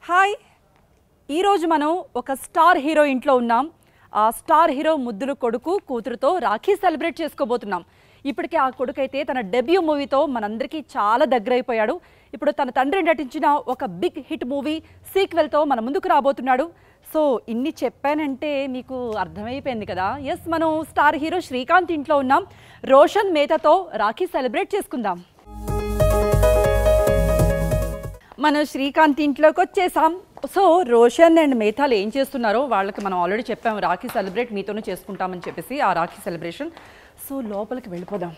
Hi ఈరోజు మనం ఒక స్టార్ హీరో ఇంట్లో ఉన్నాం ఆ స్టార్ హీరో ముద్దుల కొడుకు కూతురుతో రాఖీ సెలబ్రేట్ చేసుకోబోతున్నాం ఇప్పటికే ఆ కొడుకు అయితే తన డెబ్యూ మూవీతో మనందరికీ చాలా దగ్గరైపోయాడు ఇప్పుడు తన తండ్రి నటించిన ఒక బిగ్ హిట్ మూవీ సీక్వెల్తో మన ముందుకు రాబోతున్నాడు సో ఇన్ని చెప్పానంటే మీకు అర్థమైపోయింది కదా ఎస్ మనం స్టార్ హీరో శ్రీకాంత్ ఇంట్లో ఉన్నాం రోషన్ మేతాతో రాఖీ సెలబ్రేట్ చేసుకుందాం మనం శ్రీకాంత్ ఇంట్లోకి వచ్చేసాం సో రోషన్ అండ్ మేథాలు ఏం చేస్తున్నారో వాళ్ళకి మనం ఆల్రెడీ చెప్పాము రాఖీ సెలబ్రేట్ మీతోనే చేసుకుంటామని చెప్పేసి ఆ రాఖీ సెలబ్రేషన్ సో లోపలికి వెళ్ళిపోదాం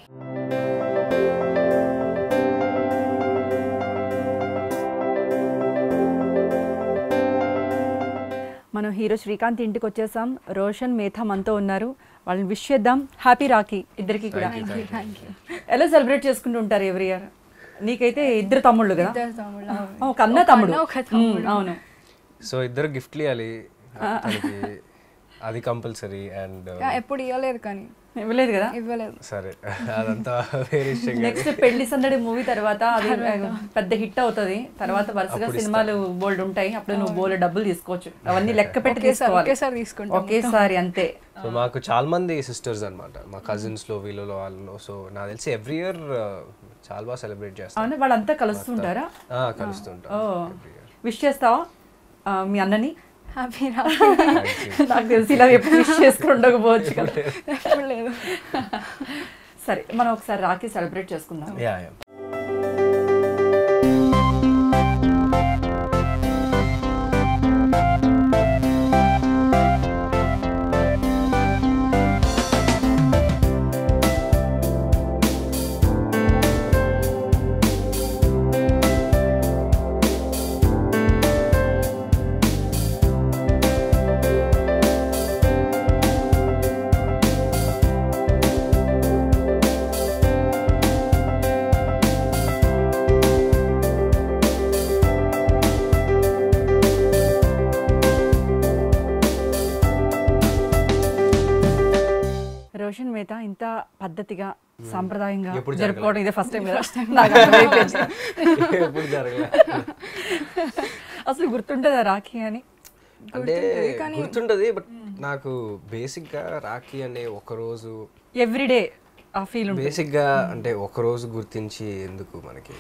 మనం హీరో శ్రీకాంత్ ఇంటికి వచ్చేసాం రోషన్ మేథా మనతో ఉన్నారు వాళ్ళని విష్ చేద్దాం హ్యాపీ రాఖీ ఇద్దరికి కూడా ఎలా సెలబ్రేట్ చేసుకుంటూ ఉంటారు ఎవ్రీ ఇయర్ నీకైతే ఇద్దరు తమ్ముళ్ళు కదా ఇద్దరు తమ్ముళ్ళు, అవును. ఒక అన్న తమ్ముడు అన్న, ఒక తమ్ముడు. ఉమ్, అవును సో ఇద్దరు గిఫ్ట్లు ఇవ్వాలి తనకి అది కంపల్సరీ అండ్ యా, ఎప్పుడు ఇవ్వలేదు కానీ ఇవ్వలేదు కదా ఇవ్వలేదు సరే అదంతా వేరే విషయం కాదు. నెక్స్ట్ పెళ్లి సందడి మూవీ తర్వాత అది పెద్ద హిట్ అవుతది తర్వాత వరుసగా సినిమాలు బోల్డ్ ఉంటాయి అప్పుడు నువ్వు బోల్డ్ డబ్బులు తీసుకోవచ్చు అవన్నీ లెక్క పెట్టి ఒకేసారి- తీసుకోవాలి ఒకేసారి తీసుకుంటాం ఒకేసారి అంతే సో మాకు చాలా మంది సిస్టర్స్ అన్నమాట మా కజిన్స్ లో వీళ్ళలో వాళ్ళలో సో నాకు తెలిసి ఎవ్రీ ఇయర్ చాలా బాగా సెలబ్రేట్ చేస్తాం అవునా వాళ్ళంతా కలుస్తుంటారా ఆ, కలుస్తుంటాం ఓ విష్ చేస్తావా ఆ, మీ అన్నని హ్యాపీ నాకు తెలిసి ఇలా ఎప్పుడు విష్ చేసుకుని ఉండకపోవచ్చు కదా ఎప్పుడు లేదు సరే మనం ఒకసారి రాఖీ సెలబ్రేట్ చేసుకుందాం యా యా రోషన్ మేత ఇంత పద్ధతిగా సాంప్రదాయంగా ఎప్పుడు జరుపుకోవడం ఇదే ఫస్ట్ టైం కదా నాకు అర్థమైపోయింది. ఎప్పుడు జరగలే అసలు గుర్తుంటుందా రాఖీ అని అంటే గుర్తుంటది బట్ నాకు బేసిక్ గా రాఖీ అనే ఒక రోజు ఎవ్రీడే ఆ ఫీల్ ఉంటుంది బేసిక్ గా అంటే ఒక రోజు గుర్తించి ఎందుకు మనకి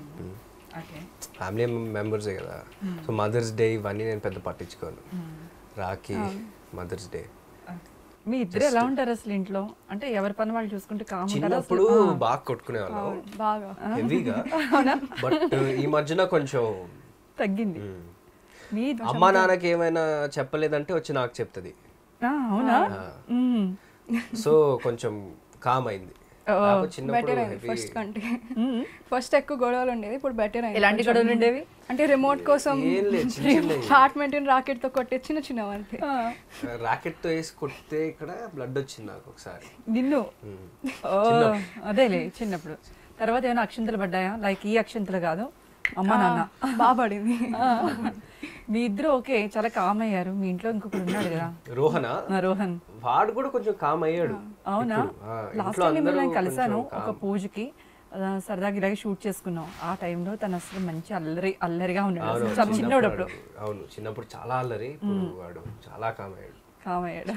ఫ్యామిలీ మెంబర్సే కదా సో మదర్స్ డే ఇవన్నీ నేను పెద్ద పట్టించుకోను రాఖీ మదర్స్ డే మీ ఇద్దరు ఎలా ఉంటారు అసలు ఇంట్లో అంటే ఎవరి పని వాళ్ళు చూసుకుంటే కామ్ ఉంటారా చిన్నప్పుడు బాగా కొట్టుకునే వాళ్ళం బాగా హెవీగా బట్ ఈ మధ్యన కొంచెం తగ్గింది మ్, మీ అమ్మా నాన్నకి ఏమైనా చెప్పలేదంటే వచ్చి నాకు చెప్తుంది ఆ, అవునా మ్మ్. సో కొంచెం కామ్ అయింది నాకు చిన్నప్పుడు బెటర్ అయింది heavy- ఫస్ట్ కంటే ఫస్ట్ ఎక్కువ గొడవలు ఉండేది ఇప్పుడు బెటర్ అయింది ఎలాంటి గొడవలు ఉండేవి అంటే రిమోట్ కోసం ఏం లేదు చిన్న చిన్నవి. బ్యాడ్మింటన్ రాకెట్ తో కొట్టే చిన్న చిన్నవి అంతే రాకెట్ తో వేసి కొడితే ఇక్కడ బ్లడ్ వచ్చింది నాకు ఒకసారి నిన్ను మ్. ఓ అదేలే చిన్నప్పుడు తర్వాత ఏమైనా అక్షంతలు పడ్డాయా లైక్ ఈ అక్షంతలు కాదు అమ్మ నాన్న బాగా పడింది ఆ. మీ ఇద్దరు ఓకే చాలా కామ్ అయ్యారు మీ ఇంట్లో ఇంకొకరు ఉన్నాడు కదా రోహన నా రోహన్ వాడు కూడా కొంచెం కామ్ అయ్యాడు అవునా ఇప్పుడు. ఆ, లాస్ట్ ఇంట్లో టైం మిమ్మల్ని అందరూ నేను కలిసాను కొంచెం ఒక పూజకి ఆ, సరదాగా ఇలాగే షూట్ చేసుకున్నాం ఆ టైంలో తను అసలు మంచి అల్లరి అల్లరిగా ఉన్నాడు అవును, అసలు చాలా చిన్నోడు అప్పుడు చిన్నప్పుడు అవును చిన్నప్పుడు చాలా అల్లరి ఇప్పుడు వాడు చాలా కామ్ అయ్యాడు కామ్ అయ్యాడు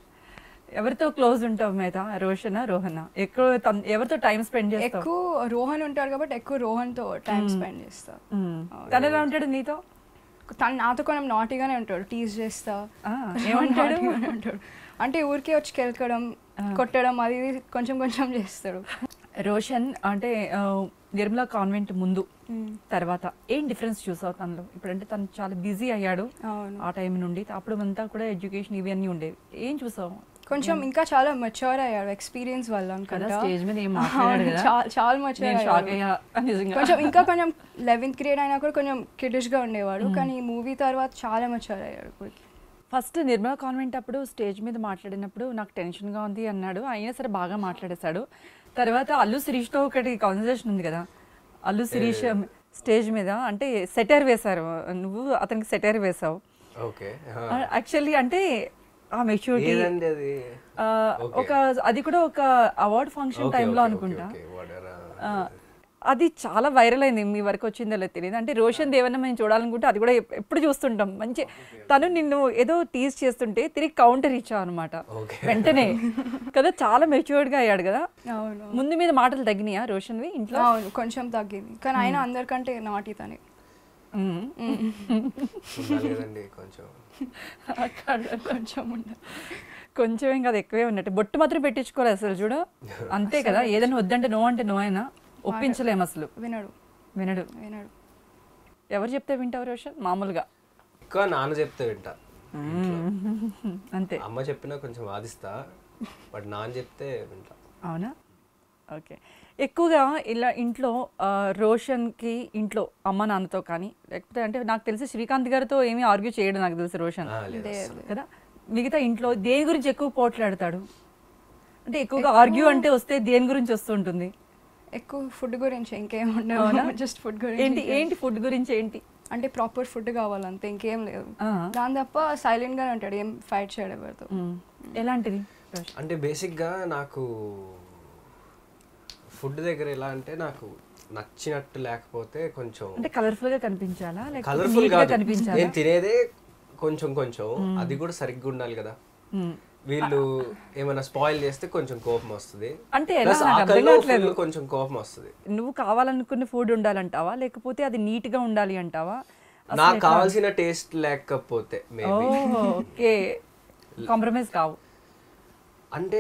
ఎవరితో క్లోజ్ ఉంటావు మేత రోషనా రోహన ఎక్కువ తన్- ఎవరితో టైం స్పెండ్ చేస్తావు ఎక్కువ రోహన్ ఉంటాడు కాబట్టి ఎక్కువ రోహన్ తో టైం స్పెండ్ చేస్తా మ్మ్. తను ఎలా ఉంటాడు నీతో తను నాతో కొంచెం నాటిగానే ఉంటాడు టీజ్ చేస్తా ఆ, ఏమంటాడు naughty గానే ఉంటాడు అంటే ఊరికే వచ్చి కెలకడం కొట్టడం అది ఇది కొంచెం కొంచెం చేస్తాడు రోషన్ అంటే ఆ, నిర్మలా కాన్వెంట్ ముందు తర్వాత ఏం డిఫరెన్స్ చూసావు తనలో ఇప్పుడంటే తను చాలా బిజీ అయ్యాడు అవును ఆ టైం నుండి అప్పుడు అంతా కూడా ఎడ్యుకేషన్ ఇవన్నీ ఉండేవి ఏం చూసావు కొంచెం ఇంకా చాలా మెచ్యూర్ అయ్యాడు ఎక్స్పీరియన్స్ వల్ల కదా అనుకుంటా స్టేజ్ మీద ఏం మాట్లాడాడు అవును, కదా చాలా- చాలా మెచ్యూర్ నేను షాక్ అయ్యా నిజంగా కొంచెం ఇంకా కొంచెం లెవెన్త్ గ్రేడ్ అయినా కూడా కొంచెం కిడిష్ గా ఉండేవాడు కానీ ఈ మూవీ తర్వాత చాలా మెచ్యూర్ అయ్యాడు ఇప్పటికి ఫస్ట్ నిర్మలా కాన్వెంట్ అప్పుడు స్టేజ్ మీద మాట్లాడినప్పుడు నాకు టెన్షన్గా ఉంది అన్నాడు అయినా సరే బాగా మాట్లాడేశాడు తర్వాత అల్లు శిరీష్తో ఒకటి కాన్వర్సేషన్ ఉంది కదా అల్లు శిరీష్ స్టేజ్ మీద అంటే సెటర్ వేశారు నువ్వు అతనికి సెటర్ వేశావు ఓకే యాక్చువల్లీ అంటే ఆ మెచ్యూరిటీ ఏదండి అది ఒక అది కూడా ఒక అవార్డ్ ఫంక్షన్ Okay, టైంలో okay, అనుకుంటా okay, okay, whatever. ఆ, అది చాలా వైరల్ అయింది మీ వరకు వచ్చిందో లేదో తెలియదు అంటే రోషన్ దేవన్న మేము చూడాలనుకుంటే అది కూడా ఎప్- ఎప్పుడు చూస్తుంటాం మంచి తను నిన్ను ఏదో టీజ్ చేస్తుంటే తిరిగి కౌంటర్ ఇచ్చావు అనమాట Okay. వెంటనే కదా చాలా మెచ్యూర్డ్ గా అయ్యాడు కదా అవును ముందు మీద మాటలు తగ్గినాయా రోషన్వి ఇంట్లో అవును కొంచెం తగ్గింది కానీ ఆయన అందరికంటే నాటి తనే మ్మ్. ఉండాలి కదండి కొంచెం కొంచెం ఉండ కొంచెం ఏం కాదు ఎక్కువే ఉన్నట్టు బొట్టు మాత్రం పెట్టించుకోవాలి అసలు చూడు అంతే కదా ఏదైనా వద్దంటే నో అంటే నో అయినా ఒప్పించలేము అసలు వినడు వినడు వినడు ఎవరు చెప్తే వింటావు రోషన్ మామూలుగా ఎక్కువ నాన్న చెప్తే వింటా అంతే అమ్మ చెప్పినా కొంచెం వాదిస్తా బట్ నాన్న చెప్తే వింటా అవునా ఓకే ఎక్కువగా ఇలా ఇంట్లో ఆ, రోషన్కి ఇంట్లో అమ్మ నాన్నతో కానీ లేకపోతే అంటే నాకు తెలిసి శ్రీకాంత్ గారితో ఏమీ ఆర్గ్యూ చేయడం నాకు తెలిసి రోషన్ ఆ, లేదు లేదు. కదా మిగతా ఇంట్లో దేని గురించి ఎక్కువ పోట్లాడతాడు అంటే ఎక్కువగా ఆర్గ్యూ అంటే వస్తే దేని గురించి వస్తుంటుంది ఎక్కువ ఫుడ్ గురించి ఇంకేం అవునా? ఉండవు జస్ట్ ఫుడ్ గురించి ఏంటి ఇంకేం- ఏంటి ఫుడ్ గురించి ఏంటి అంటే ప్రాపర్ ఫుడ్ కావాలంతే ఇంకేం లేదు ఆ. దాని తప్ప సైలెంట్ గానే ఉంటాడు ఏం ఫైట్ చేయడు ఎవరితో మ్మ్. ఎలాంటిది రోషన్? అంటే బేసిక్గా నాకు ఫుడ్ దగ్గర ఎలా అంటే నాకు నచ్చినట్టు లేకపోతే కొంచెం అంటే కలర్ఫుల్ గా కనిపించాలా లేకపోతే కలర్ఫుల్ neat గా కాదు కనిపించాలా నేను తినేదే కొంచెం కొంచెం అది కూడా సరిగ్గా ఉండాలి కదా మ్మ్. వీళ్ళు ఏమైనా స్పాయిల్ చేస్తే కొంచెం కోపం వస్తుంది అంటే ఎలా Plus నాకు అర్థం ఆకలిలో కావట్లేదు. full కొంచెం కోపం వస్తుంది నువ్వు కావాలనుకున్న ఫుడ్ ఉండాలంటావా లేకపోతే అది నీట్ గా ఉండాలి అంటావా నాకు కావాల్సిన టేస్ట్ లేకపోతే మేబీ ఓకే కాంప్రమైజ్ కావు అంటే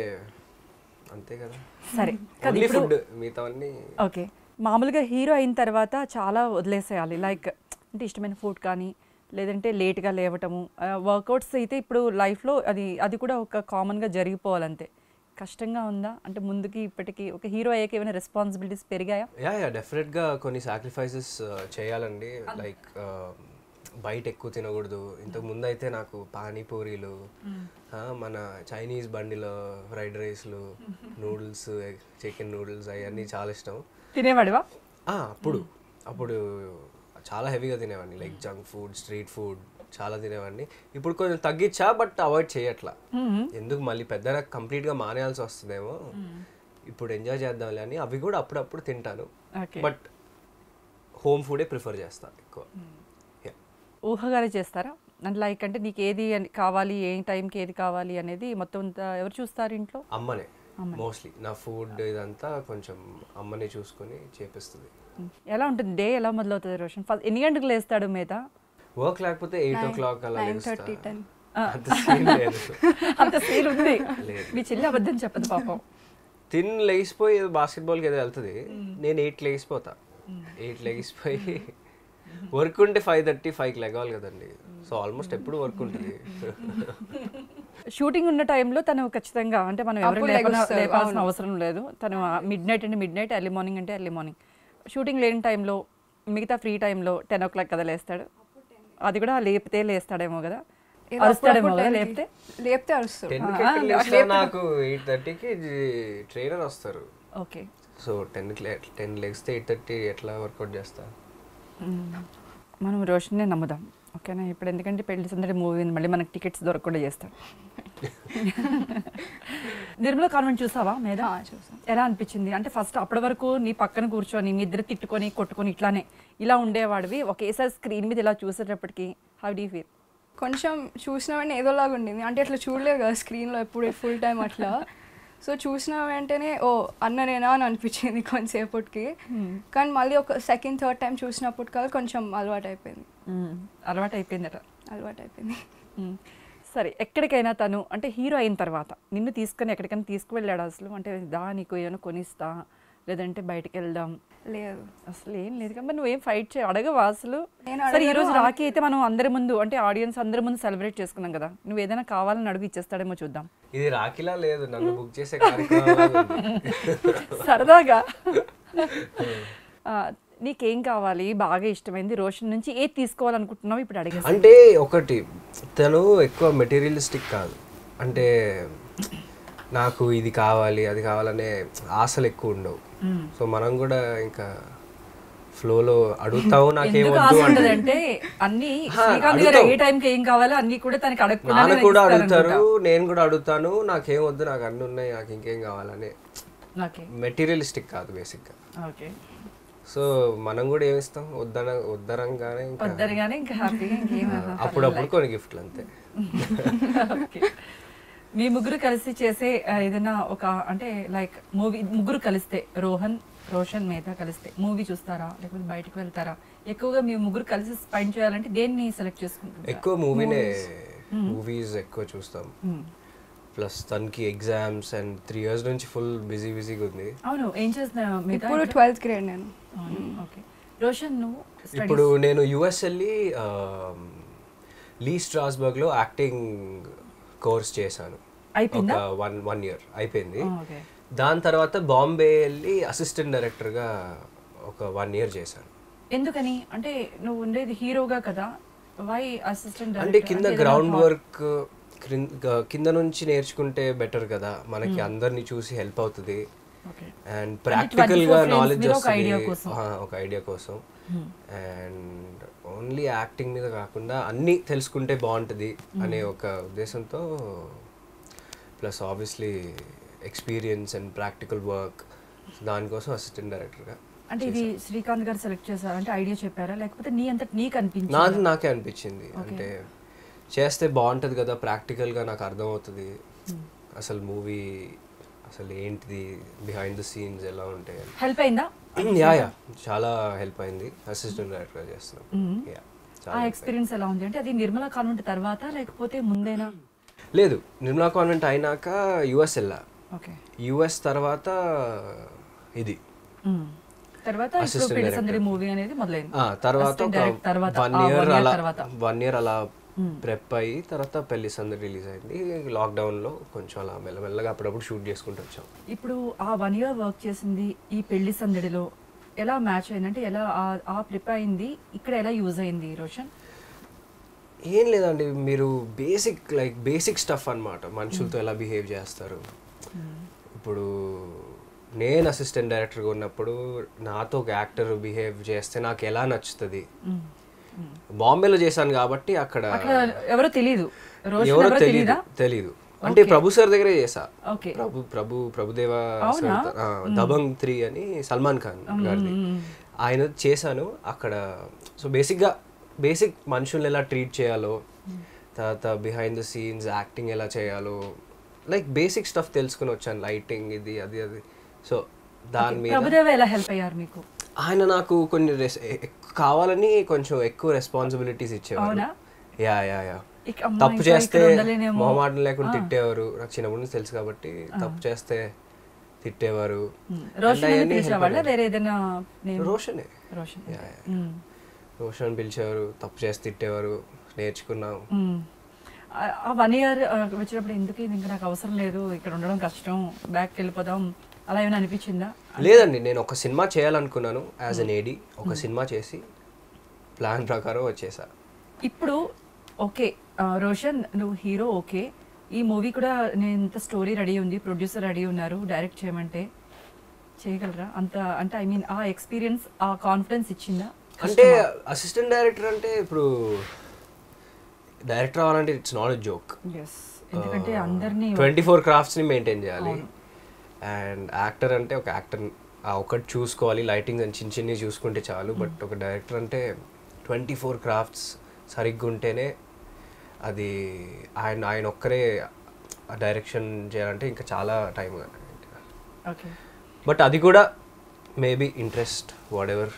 అంతే కదా సరే కదా ఓన్లీ ఇప్పుడు ఫుడ్ మిగతావన్నీ ఓకే మామూలుగా హీరో అయిన తర్వాత చాలా వదిలేసేయాలి లైక్ అంటే ఇష్టమైన ఫుడ్ కానీ లేదంటే లేట్గా లేవటము వర్కౌట్స్ అయితే ఇప్పుడు లైఫ్లో అది అది కూడా ఒక కామన్గా జరిగిపోవాలంతే కష్టంగా ఉందా అంటే ముందుకి ఇప్పటికి ఒక హీరో అయ్యాక ఏమైనా రెస్పాన్సిబిలిటీస్ పెరిగాయా యా యా డెఫినెట్గా కొన్ని సాక్రిఫైసెస్ చేయాలండి లైక్ బయట ఎక్కువ తినకూడదు ఇంతకు ముందు అయితే నాకు పానీపూరీలు ఆ, మన చైనీస్ బండిలో ఫ్రైడ్ రైస్లు నూడిల్స్ చికెన్ నూడిల్స్ అవన్నీ చాలా ఇష్టం తినేవాడివా ఆ, అప్పుడు అప్పుడు చాలా హెవీగా తినేవాడిని like junk food street food చాలా తినేవాడిని ఇప్పుడు కొంచెం తగ్గించా బట్ అవాయిడ్ చేయట్లా ఎందుకు మళ్ళీ పెద్ద కంప్లీట్గా మానేయాల్సి వస్తుందేమో ఇప్పుడు ఎంజాయ్ చేద్దాంలే అని అవి కూడా అప్పుడప్పుడు తింటాను ఓకే బట్ హోమ్ ఫుడే ప్రిఫర్ చేస్తాను ఎక్కువ Yeah. ఊహగానే చేస్తారా అంటే లైక్ అంటే నీకు ఏది అని- కావాలి ఏ టైంకి ఏది కావాలి అనేది మొత్తం అంతా ఎవరు చూస్తారు ఇంట్లో అమ్మనే మోస్ట్లీ నా ఫుడ్ ఇదంతా కొంచెం అమ్మనే చూసుకొని చేపిస్తుంది ఎలా ఉంటుంది డే ఎలా మొదలవుతుంది రోషన్ ఫస్ట్ ఎన్ని గంటలకు లేస్తాడు మీద వర్క్ లేకపోతే ఎయిట్ ఓ క్లాక్ అలా నైన్ లేస్తా. థర్టీ టెన్ అంత scene లేదు అంత సీల్ ఉంది మీ చెల్లి అబద్ధం చెప్పదు పాపం తిన్ లేచిపోయి బాస్కెట్బాల్కి ఏదో వెళ్తుంది నేను ఎయిట్ లేచిపోతా ఎయిట్ లేచిపోయి వర్క్ ఉంటే ఫైవ్ థర్టీ ఫైవ్కి లెగాలి కదండి సో ఆల్మోస్ట్ ఎప్పుడు వర్క్ ఉంటుంది షూటింగ్ ఉన్న టైంలో తను ఖచ్చితంగా అంటే మనం ఎవరు అప్పుడు లేపన లెగుస్తారు, లేపాల్సిన అవును. అవసరం లేదు తను మిడ్ నైట్ అంటే మిడ్ నైట్ ఎర్లీ మార్నింగ్ అంటే ఎర్లీ మార్నింగ్ షూటింగ్ లేని టైంలో మిగతా ఫ్రీ టైంలో టెన్ ఓ క్లాక్ కదా లేస్తాడు అది కూడా లేపితే లేస్తాడేమో కదా ఏదో అరుస్తాడేమో అప్పుడప్పుడు కదా 10 కి లేపితే లేపితే అరుస్తాడు టెన్కి లేచినా నాకు ఎయిట్ థర్టీకి ట్రైనర్ వస్తారు ఓకే సో టెన్ టెన్ లెగ్స్తే ఎయిట్ థర్టీ ఎట్లా వర్కౌట్ చేస్తా మనం రోషన్నే నమ్ముదాం ఓకేనా ఇప్పుడు ఎందుకంటే పెళ్లి సందడి మూవీ ఉంది మళ్ళీ మనకి టికెట్స్ దొరకకుండా చేస్తాడు నిర్మల కాన్వెంట్ చూసావా మీద ఆ, చూసాం ఎలా అనిపించింది అంటే ఫస్ట్ అప్పటి వరకు నీ పక్కన కూర్చొని మీ ఇద్దరు తిట్టుకొని కొట్టుకొని ఇట్లానే ఇలా ఉండేవాడివి ఒకేసారి స్క్రీన్ మీద ఇలా చూసేటప్పటికి హౌ డీ ఫీల్ కొంచెం చూసిన వెంటనే ఏదోలాగా ఉండింది అంటే అట్లా చూడలేదు కదా స్క్రీన్లో ఎప్పుడు ఫుల్ టైం అట్లా సో చూసిన వెంటనే ఓ అన్ననేనా అని అనిపించింది కొంతసేపటికి కానీ మళ్ళీ ఒక సెకండ్ థర్డ్ టైం చూసినప్పటికల్లా కొంచెం అలవాటు అయిపోయింది అలవాటు అయిపోయిందట అలవాటు అయిపోయింది మ్మ్. సరే ఎక్కడికైనా తను అంటే హీరో అయిన తర్వాత నిన్ను తీసుకొని ఎక్కడికైనా తీసుకువెళ్ళాడు అసలు అంటే దా నీకు ఏమైనా కొనిస్తా లేదంటే బయటికి వెళ్దాం లేదు అసలు ఏం లేదు కదా మరి నువ్వేం ఫైట్ చేయ అడగవా అసలు నేను సరే ఈ అడగను, రోజు రాఖీ అయితే మనం అందరి ముందు అంటే ఆడియన్స్ అందరి ముందు సెలబ్రేట్ చేసుకున్నాం కదా నువ్వు ఏదైనా కావాలని అడుగు ఇచ్చేస్తాడేమో చూద్దాం ఇది రాకిలా లేదు నన్ను బుక్ చేసే కార్యక్రమం సరదాగా ఆ, నీకేం కావాలి బాగా ఇష్టమైంది రోషన్ నుంచి ఏది తీసుకోవాలనుకుంటున్నావు ఇప్పుడు అడిగేసి అంటే ఒకటి తను ఎక్కువ మెటీరియలిస్టిక్ కాదు అంటే నాకు ఇది కావాలి అది కావాలనే ఆశలు ఎక్కువ ఉండవు సో మనం కూడా ఇంకా ఫ్లోలో అడుగుతావు నాకేం ఎందుకు వద్దు ఆశ అంటే ఉంటదంటే అన్ని హా, శ్రీకాంత్ గారు ఏ అడుగుతావు. టైంకి ఏం కావాలో అన్ని కూడా తనకి అడగకుండా నాన్న కూడా అడుగుతారు నేను కూడా అడుగుతాను నాకేం వద్దు నాకు అన్ని ఉన్నాయి నాకు ఇంకేం కావాలని ఓకే మెటీరియలిస్టిక్ కాదు బేసిక్గా ఓకే సో మనం కూడా ఏమిస్తాం వద్దన వద్దరంగానే ఇంకా వద్దరు కానీ ఇంకా హ్యాపీగా ఇంకేం అప్పుడప్పుడు కొన్ని గిఫ్ట్లు అంతే ఓకే. మీ ముగ్గురు కలిసి చేసే ఆ, ఏదైనా ఒక అంటే లైక్ మూవీ ముగ్గురు కలిస్తే రోహన్ రోషన్ మేధా కలిస్తే మూవీ చూస్తారా లేకపోతే బయటకు వెళ్తారా ఎక్కువగా మీ ముగ్గురు కలిసి స్పెండ్ చేయాలంటే దేన్ని సెలెక్ట్ చేసుకుంటారు ఎక్కువ మూవీనే మూవీస్ ఎక్కువ చూస్తాం మ్మ్. ప్లస్ తనకి ఎగ్జామ్స్ అండ్ త్రీ ఇయర్స్ నుంచి ఫుల్ బిజీ బిజీగా ఉంది అవును ఏం చేస్తున్నా మిగతా ఇప్పుడు ఇంట్లో? ట్వెల్త్ గ్రేడ్ నేను అవును, ఓకే రోషన్ నువ్వు studies- ఇప్పుడు నేను యుఎస్ వెళ్ళి లీ స్ట్రాస్బర్గ్లో యాక్టింగ్ కోర్స్ చేశాను అయిపోయిందా? ఒక వన్ వన్ ఇయర్ అయిపోయింది ఆ, ఓకే దాని తర్వాత బాంబే వెళ్ళి అసిస్టెంట్ డైరెక్టర్గా ఒక వన్ ఇయర్ చేశాను ఎందుకని అంటే నువ్వు ఉండేది హీరోగా కదా వై అసిస్టెంట్ అంటే కింద గ్రౌండ్ వర్క్ కింద నుంచి నేర్చుకుంటే బెటర్ కదా మనకి అందరిని చూసి హెల్ప్ అవుతుంది ఓకే అండ్ ప్రాక్టికల్ గా 24 నాలెడ్జ్ frames మీద ఒక వస్తుంది idea కోసం. ఆ, ఒక ఐడియా కోసం అండ్ ఓన్లీ యాక్టింగ్ మీద కాకుండా అన్నీ తెలుసుకుంటే బాగుంటుంది అనే ఒక ఉద్దేశంతో plus obviously experience and practical work దానికోసం అసిస్టెంట్ డైరెక్టర్గా అంటే ఇది శ్రీకాంత్ గారు సెలెక్ట్ చేశారా అంటే ఐడియా చెప్పారా లేకపోతే నీ అంతట నీకు అనిపించింది నాది నాకే అనిపించింది అంటే చేస్తే బాగుంటుంది కదా ప్రాక్టికల్గా నాకు అర్థమవుతుంది అసలు మూవీ అసలు ఏంటిది బిహైండ్ ద సీన్స్ ఎలా ఉంటాయి అని. హెల్ప్ అయిందా యా యా చాలా హెల్ప్ అయింది అసిస్టెంట్ డైరెక్టర్ చేస్తున్నాం యా ఆ చాలా ఎక్స్పీరియన్స్ ఎలా ఉంది అంటే అది నిర్మలా కాన్వెంట్ తర్వాత లేకపోతే ముందేనా లేదు నిర్మలా కాన్వెంట్ అయినాక యుఎస్ వెళ్ళా ఓకే యుఎస్ తర్వాత ఇది తర్వాత ఇప్పుడు Assistant పెళ్లి director. సందడి మూవీ అనేది మొదలైంది ఆ, తర్వాత Assistant ఒక direct తర్వాత వన్ ఆ, ఇయర్ one year అలా తర్వాత వన్ ఇయర్ అలా ప్రెప్ అయ్యి తర్వాత పెళ్లి సందడి రిలీజ్ అయింది లాక్డౌన్ లో కొంచెం అలా మెల్లమెల్లగా అప్పుడప్పుడు షూట్ చేసుకుంటూ వచ్చాం ఇప్పుడు ఆ వన్ ఇయర్ వర్క్ చేసింది ఈ పెళ్లి సందడిలో ఎలా మ్యాచ్ అయింది అంటే ఎలా ఆ- ఆ ప్రిప్ అయింది ఇక్కడ ఎలా యూజ్ అయింది రోషన్ ఏం లేదండి మీరు బేసిక్ లైక్ బేసిక్ స్టఫ్ అన్నమాట మనుషులతో ఎలా బిహేవ్ చేస్తారు ఇప్పుడు నేను అసిస్టెంట్ డైరెక్టర్గా ఉన్నప్పుడు నాతో ఒక యాక్టర్ బిహేవ్ చేస్తే నాకు ఎలా నచ్చుతుంది బాంబేలో చేశాను కాబట్టి అక్కడ అక్కడ ఎవరో తెలియదు రోషన్ ఎవరో ఎవరో తెలియదు తెలీదా తెలీదు అంటే ప్రభు సార్ దగ్గరే చేసా ఓకే ప్రభు ప్రభు ప్రభుదేవ అవునా? సార్ ఆ, దబంగ్ త్రీ అని సల్మాన్ ఖాన్ గారిది ఆయన చేశాను అక్కడ సో బేసిక్గా బేసిక్ మనుషుల్ని ఎలా ట్రీట్ చేయాలో తర్వాత బిహైండ్ ద సీన్స్ యాక్టింగ్ ఎలా చేయాలో లైక్ బేసిక్ స్టఫ్ తెలుసుకుని వచ్చాను లైటింగ్ ఇది అది అది సో దాని మీద ప్రభుదేవ ఎలా హెల్ప్ అయ్యారు మీకు ఆయన నాకు కొన్ని రెస్- ఎక్- కావాలని కొంచెం ఎక్కువ రెస్పాన్సిబిలిటీస్ ఇచ్చేవారు అవునా? యా యా యా ఇక అమ్మా, తప్పు ఇంకా చేస్తే ఇక్కడ ఉండలేనేమో. మొహమాటం లేకుండా తిట్టేవారు నాకు చిన్నప్పటి నుంచి తెలుసు కాబట్టి తప్పు చేస్తే తిట్టేవారు రోషన్ And అని అవన్నీ పిలిచేవాళ్ళ help వేరే ఏదైనా నేమ్ రోషనే రోషన్ యా, యా. మ్మ్. రోషన్ పిలిచేవారు తప్పు చేసి తిట్టేవారు నేర్చుకున్నాం మ్మ్. ఆ- ఆ వన్ ఇయర్ వచ్చినప్పుడు ఎందుకు ఇది ఇంకా నాకు అవసరం లేదు ఇక్కడ ఉండడం కష్టం బ్యాక్ వెళ్ళిపోదాం అలా ఏమైనా అనిపించిందా లేదండి నేను ఒక సినిమా చేయాలనుకున్నాను యాజ్ అన్ ఏడి ఒక సినిమా చేసి ప్లాన్ ప్రకారం వచ్చేసా ఇప్పుడు ఓకే ఆ, రోషన్ నువ్వు హీరో ఓకే ఈ మూవీ కూడా నేను ఇంత స్టోరీ రెడీ ఉంది ప్రొడ్యూసర్ రెడీ ఉన్నారు డైరెక్ట్ చేయమంటే చేయగలరా అంత అంటే ఐ మీన్ ఆ ఎక్స్పీరియన్స్ ఆ కాన్ఫిడెన్స్ ఇచ్చిందా అంటే అసిస్టెంట్ డైరెక్టర్ అంటే ఇప్పుడు డైరెక్టర్ అవ్వాలంటే ఇట్స్ నాట్ జోక్ ఎస్ ఎందుకంటే అందరినీ ట్వంటీ ఫోర్ క్రాఫ్ట్స్ని మెయింటైన్ చేయాలి అండ్ యాక్టర్ అంటే ఒక యాక్టర్ ఆ ఒకటి చూసుకోవాలి లైటింగ్ అని చిన్న చిన్నవి చూసుకుంటే చాలు బట్ ఒక డైరెక్టర్ అంటే ట్వంటీ ఫోర్ క్రాఫ్ట్స్ సరిగ్గా ఉంటేనే అది ఆయన ఆయన ఒక్కరే డైరెక్షన్ చేయాలంటే ఇంకా చాలా టైం ఓకే బట్ అది కూడా మేబీ ఇంట్రెస్ట్ వాట్ ఎవర్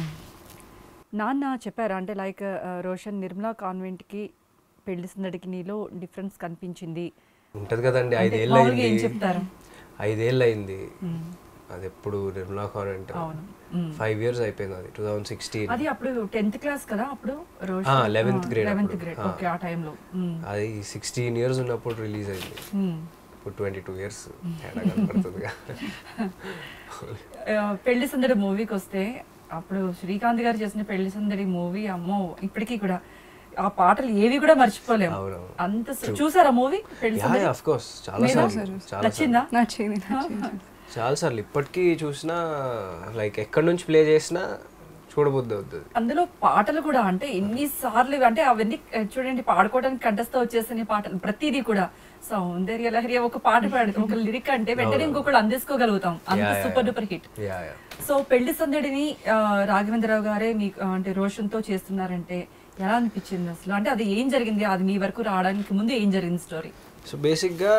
నాన్న చెప్పారా అంటే లైక్ రోషన్ నిర్మలా కాన్వెంట్కి పెళ్లి సందడికి నీలో డిఫరెన్స్ కనిపించింది ఉంటుంది కదండి అంటే ఐదేళ్ళు మామూలుగా ఏం అయింది చెప్తారు? ఐదేళ్ళు అయింది అది ఎప్పుడు నిర్మలా కాన్వెంట్ అవును. మ్మ్. ఫైవ్ ఇయర్స్ అయిపోయింది అది టూ థౌజండ్ సిక్స్టీన్ అది అప్పుడు టెన్త్ క్లాస్ కదా అప్పుడు ఆ, 11th grade లెవెన్త్ అప్పుడు. గ్రేడ్ ఆ. ఓకే ఆ టైంలో అది సిక్స్టీన్ ఇయర్స్ ఉన్నప్పుడు రిలీజ్ అయింది ఇప్పుడు ట్వంటీ టూ ఇయర్స్ తేడా కనపడుతుందిగా పెళ్లి సందడి మూవీకి వస్తే అప్పుడు శ్రీకాంత్ గారు చేసిన పెళ్లి సందడి మూవీ అమ్మో ఇప్పటికీ కూడా ఆ పాటలు ఏవి కూడా మర్చిపోలేము అవునవును. అంత స- చూసారా మూవీ పెళ్లి యా సందడి ఆఫ్ కోర్స్ చాలా లేదా? సార్లు చాలా నచ్చిందా నచ్చింది నచ్చింది చాలా సార్లు ఇప్పటికీ చూసినా లైక్ ఎక్కడి నుంచి ప్లే చేసినా చూడబుద్ధి అవుతుంది అందులో పాటలు కూడా అంటే ఎన్నిసార్లు అంటే అవన్నీ ఆ, చూడండి పాడుకోవడానికి కంటస్థ వచ్చేసిన పాటలు ప్రతిదీ కూడా సౌందర్య లహరి ఒక పాట పాడు ఒక లిరిక్ అంటే వెంటనే ఇంకొకటి అందించుకోగలుగుతాం అంత Yeah, yeah, super yeah. Duper hit yeah yeah so పెళ్లి సందడిని ఆ, రాఘవేంద్రరావు గారే మీకు ఆ, అంటే రోషన్ తో చేస్తున్నారంటే ఎలా అనిపించింది అసలు అంటే అది ఏం జరిగింది అది మీ వరకు రావడానికి ముందు ఏం జరిగింది స్టోరీ సో బేసిక్గా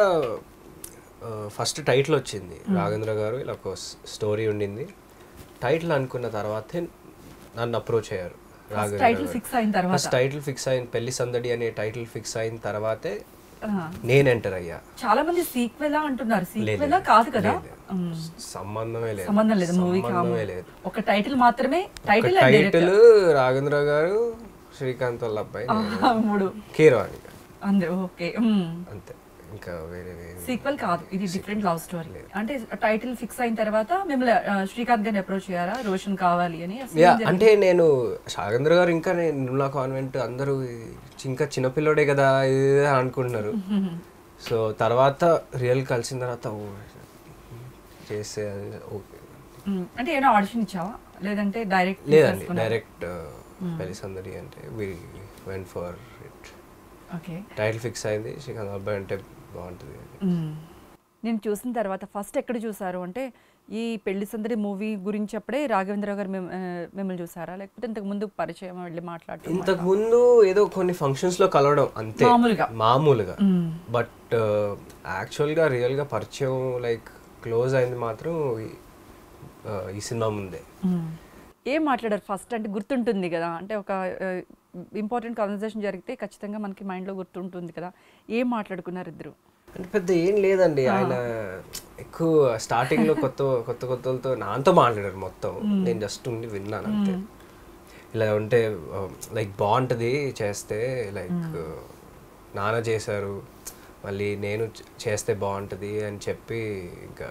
ఫస్ట్ టైటిల్ వచ్చింది రాఘేంద్ర గారు ఇలా ఒక స్టోరీ ఉండింది టైటిల్ అనుకున్న తర్వాతే నన్ను అప్రోచ్ అయ్యారు రాఘవేంద్ర title fix అయిన తర్వాత? ఫస్ట్ టైటిల్ ఫిక్స్ అయిన పెళ్లి సందడి అనే టైటిల్ ఫిక్స్ అయిన తర్వాతే ఆ, నేను ఎంటర్ అయ్యా చాలా మంది సీక్వెలా అంటున్నారు లేదు, సీక్వెలా లేదు. కాదు కదా లేదు. ఉమ్. సంబంధమే లేదు సంబంధం లేదు మూవీ సంబంధమే లేదు ఒక టైటిల్ మాత్రమే ఒక టైటిల్ టైటిల్ రాఘేంద్ర గారు శ్రీకాంత్ వాళ్ళ అబ్బాయి నేను. మూడు కీరవాణి గారు. అందరూ ఓకే అంతే ఇంకా వేరే వేరే సీక్వెల్ కాదు ఇది డిఫరెంట్ లవ్ స్టోరీ అంటే టైటిల్ ఫిక్స్ అయిన తర్వాత మిమ్మల్ని ఆ, శ్రీకాంత్ గారిని అప్రోచ్ అయ్యారా రోషన్ కావాలి అని అసలు యా ఏం జరిగింది? అంటే నేను సాగేంద్ర గారు ఇంకా నేను నిర్మలా కాన్వెంట్ అందరూ ఇంకా చిన్నపిల్లోడే కదా ఇది ఇది అని అనుకుంటున్నారు సో తర్వాత రియల్ కలిసిన తర్వాత ఓ, చేస్తే అది ఓకే ఉమ్, అంటే ఏమైనా ఆడిషన్ ఇచ్చావా లేదంటే డైరెక్ట్ లేదండి డైరెక్ట్ పెళ్లి సందడి అంటే we went for it okay title fix అయింది శ్రీకాంత్ అబ్బాయి అంటే బాగుంటుంది అని. మ్మ్. నేను చూసిన తర్వాత ఫస్ట్ ఎక్కడ చూసారు అంటే ఈ పెళ్లి సందడి మూవీ గురించి అప్పుడే రాఘవేంద్ర గారు మిమ్- ఆ, మిమ్మల్ని చూసారా లేకపోతే ఇంతకు ముందు పరిచయం వెళ్ళి మాట్లాడుతూ ఇంతకు ముందు ఏదో కొన్ని ఫంక్షన్స్ లో కలవడం అంతే మామూలుగా. మామూలుగా మ్మ్. బట్ యాక్చువల్ గా రియల్ గా పరిచయం లైక్ క్లోజ్ అయింది మాత్రం ఈ- ఆ, ఈ సినిమా ముందే మ్మ్. ఏం మాట్లాడారు ఫస్ట్ అంటే గుర్తుంటుంది కదా అంటే ఒక ఇంపార్టెంట్ కాన్వర్సేషన్ జరిగితే ఖచ్చితంగా మనకి మైండ్లో గుర్తుంటుంది కదా ఏం మాట్లాడుకున్నారు ఇద్దరు అంటే పెద్ద ఏం లేదండి ఆయన ఎక్కువ స్టార్టింగ్ లో కొత్త కొత్త కొత్తలతో నాతో మాట్లాడారు మొత్తం నేను జస్ట్ ఉండి విన్నాను అంతే ఇలా ఉంటే లైక్ బాగుంటది చేస్తే లైక్ నాన్న చేశారు మళ్ళీ నేను చ- చేస్తే బాగుంటది అని చెప్పి ఇంకా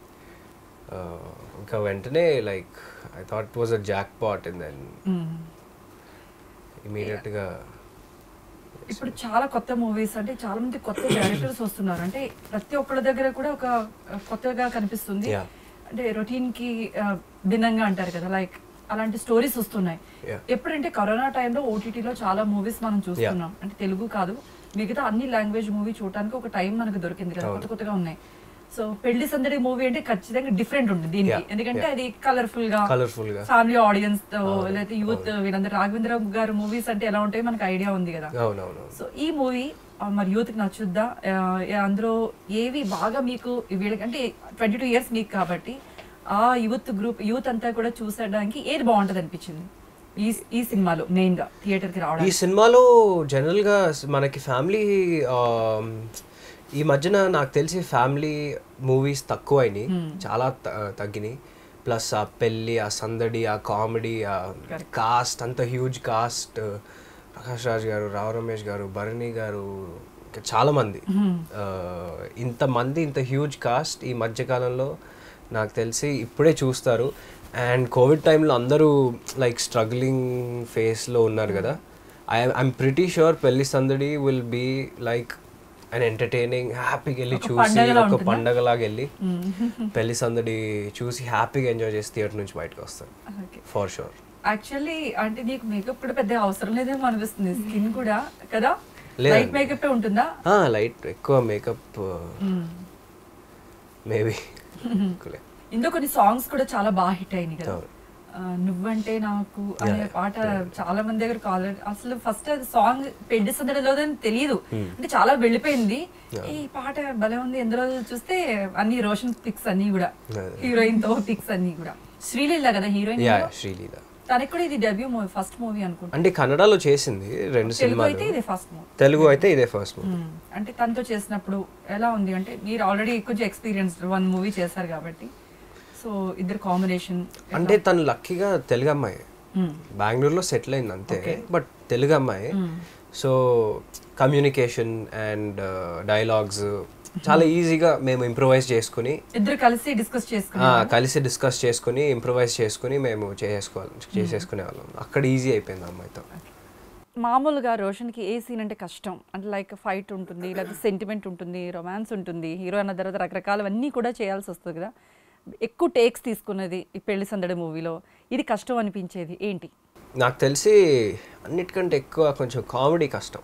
ఆ, ఇంకా వెంటనే like I thought was a jackpot and then immediate గా ఇప్పుడు చాలా కొత్త మూవీస్ అంటే చాలా మంది కొత్త డైరెక్టర్స్ వస్తున్నారు అంటే ప్రతి ఒక్కళ్ళ దగ్గర కూడా ఒక ఆ, కొత్తగా కనిపిస్తుంది Yeah. అంటే రొటీన్ కి ఆ, భిన్నంగా అంటారు కదా లైక్ అలాంటి స్టోరీస్ వస్తున్నాయి Yeah. ఎప్పుడంటే కరోనా టైంలో ఓటీటీలో చాలా మూవీస్ మనం చూస్తున్నాం అంటే తెలుగు కాదు మిగతా అన్ని లాంగ్వేజ్ మూవీ చూడడానికి ఒక టైం మనకు దొరికింది కదా కొత్త కొత్తగా ఉన్నాయి సో పెళ్లి సందడి మూవీ అంటే ఖచ్చితంగా డిఫరెంట్ ఉంటుంది దీనికి Yeah, ఎందుకంటే yeah. అది కలర్ఫుల్ గా కలర్ఫుల్ గా ఫ్యామిలీ ఆడియన్స్ తో లేకపోతే యూత్ వీళ్ళందరూ రాఘవేంద్ర గారు మూవీస్ అంటే ఎలా ఉంటాయో మనకు ఐడియా ఉంది కదా అవునవును సో ఈ మూవీ మరి యూత్ కి నచ్చుద్దా ఆ, అందులో ఏవి బాగా మీకు వీళ్ళకి అంటే ట్వంటీ టూ ఇయర్స్ మీకు కాబట్టి ఆ యూత్ గ్రూప్ యూత్ అంతా కూడా చూసడానికి ఏది బాగుంటది అనిపించింది ఈ ఈ సినిమాలో మెయిన్ గా థియేటర్ కి ఈ రావడానికి సినిమాలో జనరల్గా మనకి ఫ్యామిలీ ఈ మధ్యన నాకు తెలిసి ఫ్యామిలీ మూవీస్ తక్కువ అయినాయి చాలా త- తగ్గినాయి ప్లస్ ఆ పెళ్ళి ఆ సందడి ఆ కామెడీ ఆ కాస్ట్ అంత హ్యూజ్ కాస్ట్ ప్రకాష్ రాజ్ గారు రావు రమేష్ గారు భరణి గారు ఇంకా చాలా మంది ఆ, ఇంతమంది ఇంత హ్యూజ్ కాస్ట్ ఈ మధ్యకాలంలో నాకు తెలిసి ఇప్పుడే చూస్తారు అండ్ కోవిడ్ టైంలో అందరూ లైక్ స్ట్రగ్లింగ్ ఫేస్లో ఉన్నారు కదా I I'm pretty sure Pelli Sandadi will be like and entertaining హ్యాపీగా వెళ్ళి చూసి పండగలా ఒక ఉంటుందా? పండగలాగా వెళ్ళి పెళ్లి సందడి చూసి హ్యాపీగా ఎంజాయ్ చేసి థియేటర్ నుంచి బయటకు వస్తారు ఓకే ఫర్ షూర్ యాక్చువల్లీ అంటే నీకు మేకప్ కూడా పెద్ద అవసరం లేదేమో అనిపిస్తుంది స్కిన్ కూడా కదా లేదండి. లైట్ మేకప్ ఉంటుందా లైట్ ఎక్కువ మేకప్ మేబీ ఇందులో కొన్ని సాంగ్స్ కూడా చాలా బాగా హిట్ అయినాయి కదా అవును. ఆ, నువ్వంటే నాకు అనే Yeah, పాట చాలా మంది దగ్గర కాల్ అసలు ఫస్ట్ సాంగ్ పెళ్లి సందడిలో తెలియదు అంటే చాలా వెళ్ళిపోయింది ఈ పాట భలే ఉంది ఎందులో చూస్తే అన్ని రోషన్ పిక్స్ అన్ని కూడా అదే. హీరోయిన్ తో పిక్స్ అన్ని కూడా శ్రీలీల కదా హీరోయిన్ యా శ్రీలీల తనకి కూడా ఇది డెబ్యూ మూవీ ఫస్ట్ మూవీ అనుకుంటా అంటే కన్నడలో చేసింది రెండు తెలుగు సినిమాలు అయితే ఇదే ఫస్ట్ మూవీ తెలుగు అయితే ఇదే ఫస్ట్ మూవీ అంటే తనతో చేసినప్పుడు ఎలా ఉంది అంటే మీరు ఆల్రెడీ కొంచెం ఎక్స్పీరియన్స్ వన్ మూవీ చేశారు కాబట్టి సో ఇద్దరు కాంబినేషన్ అంటే తను లక్కీగా తెలుగు అమ్మాయి బెంగళూరులో సెటిల్ అయింది అంతే బట్ తెలుగు అమ్మాయి సో కమ్యూనికేషన్ అండ్ డైలాగ్స్ చాలా ఈజీగా మేము ఇంప్రూవైజ్ చేసుకుని ఇద్దరు కలిసి డిస్కస్ ఆ, చేసుకున్నారు కలిసి డిస్కస్ చేసుకుని ఇంప్రూవైజ్ చేసుకుని మేము చేసుకోవాలి చేసేసుకునే వాళ్ళం అక్కడ ఈజీ అయిపోయింది ఆ అమ్మాయితో మామూలుగా రోషన్కి ఏ సీన్ అంటే కష్టం అంటే లైక్ ఫైట్ ఉంటుంది లేకపోతే సెంటిమెంట్ ఉంటుంది రొమాన్స్ ఉంటుంది హీరో అన్న తర్వాత రకరకాలవన్నీ కూడా చేయాల్సి వస్తుంది కదా ఎక్కువ టేక్స్ తీసుకున్నది ఈ పెళ్లి సందడి మూవీలో ఇది కష్టం అనిపించేది ఏంటి నాకు తెలిసి అన్నిటికంటే ఎక్కువ కొంచెం కామెడీ కష్టం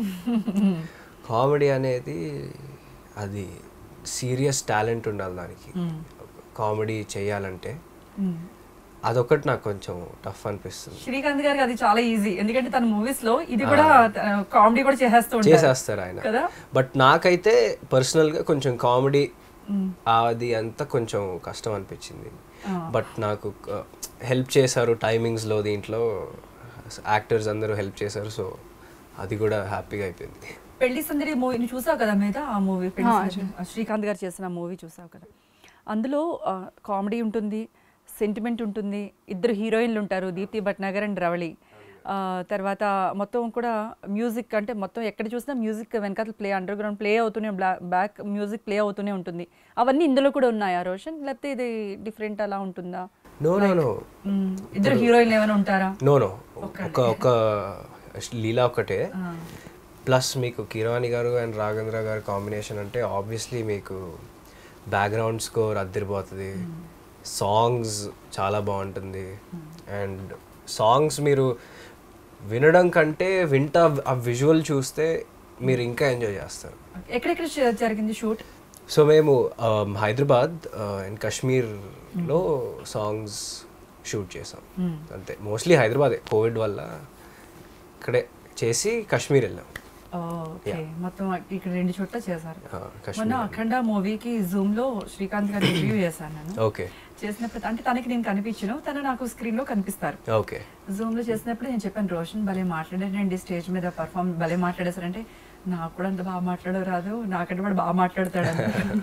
కామెడీ అనేది అది సీరియస్ టాలెంట్ ఉండాలి దానికి కామెడీ చేయాలంటే అదొకటి నాకు కొంచెం టఫ్ అనిపిస్తుంది శ్రీకాంత్ గారికి అది చాలా ఈజీ ఎందుకంటే తన మూవీస్ లో ఇది కూడా కామెడీ కూడా చేసేస్తూ ఉంటారు చేసేస్తారు ఆయన కదా బట్ నాకైతే పర్సనల్గా కొంచెం కామెడీ అది అంతా కొంచెం కష్టం అనిపించింది బట్ నాకు హెల్ప్ చేశారు టైమింగ్స్లో దీంట్లో యాక్టర్స్ అందరూ హెల్ప్ చేశారు సో అది కూడా హ్యాపీగా అయిపోయింది పెళ్లి సందడి మూవీని చూసావు కదా మీద ఆ మూవీ శ్రీకాంత్ గారు చేసిన మూవీ చూసావు కదా అందులో కామెడీ ఉంటుంది సెంటిమెంట్ ఉంటుంది ఇద్దరు హీరోయిన్లు ఉంటారు దీప్తి భట్నాగర్ అండ్ రవళి ఆ, తర్వాత మొత్తం కూడా మ్యూజిక్ అంటే మొత్తం ఎక్కడ చూసినా మ్యూజిక్ వెనకాల ప్లే అండర్ గ్రౌండ్ ప్లే అవుతూనే బ్యాక్ మ్యూజిక్ ప్లే అవుతూనే ఉంటుంది అవన్నీ ఇందులో కూడా ఉన్నాయా రోషన్ లేకపోతే ఇది డిఫరెంట్ అలా ఉంటుందా నో నో నో మ్మ్. ఇద్దరు హీరోయిన్లు ఏమైనా ఉంటారా నో నో ఒక ఒక లీలా ఒకటే ప్లస్ మీకు కిరాణి గారు అండ్ రాఘేంద్ర గారు కాంబినేషన్ అంటే ఆబ్వియస్లీ మీకు బ్యాక్గ్రౌండ్ స్కోర్ అద్దరిపోతుంది సాంగ్స్ చాలా బాగుంటుంది అండ్ సాంగ్స్ మీరు వినడం కంటే వింటా ఆ విజువల్ చూస్తే మీరు ఇంకా ఎంజాయ్ చేస్తారు ఎక్కడెక్కడ జ- జరిగింది షూట్ సో మేము um, హైదరాబాద్ అండ్ కాశ్మీర్లో సాంగ్స్ షూట్ చేసాం అంతే మోస్ట్లీ హైదరాబాదే కోవిడ్ వల్ల ఇక్కడే చేసి కాశ్మీర్ వెళ్ళాం ఓకే మొత్తం ఇక్కడ రెండు చోట్ల చేశారు ఆ, కాశ్మీర్ మొన్న అఖండ మూవీకి జూమ్ లో శ్రీకాంత్ గారి రివ్యూ చేశాను నేను ఓకే చేసినప్పుడు అంటే తనకి నేను కనిపించను తను నాకు స్క్రీన్ లో కనిపిస్తారు ఓకే జూమ్ లో చేసినప్పుడు నేను చెప్పాను రోషన్ భలే మాట్లాడారండి స్టేజ్ మీద పర్ఫామ్ భలే మాట్లాడేశారంటే నాకు కూడా అంత బాగా మాట్లాడో రాదు నాకంటే వాడు బాగా మాట్లాడతాడు అన్నారు.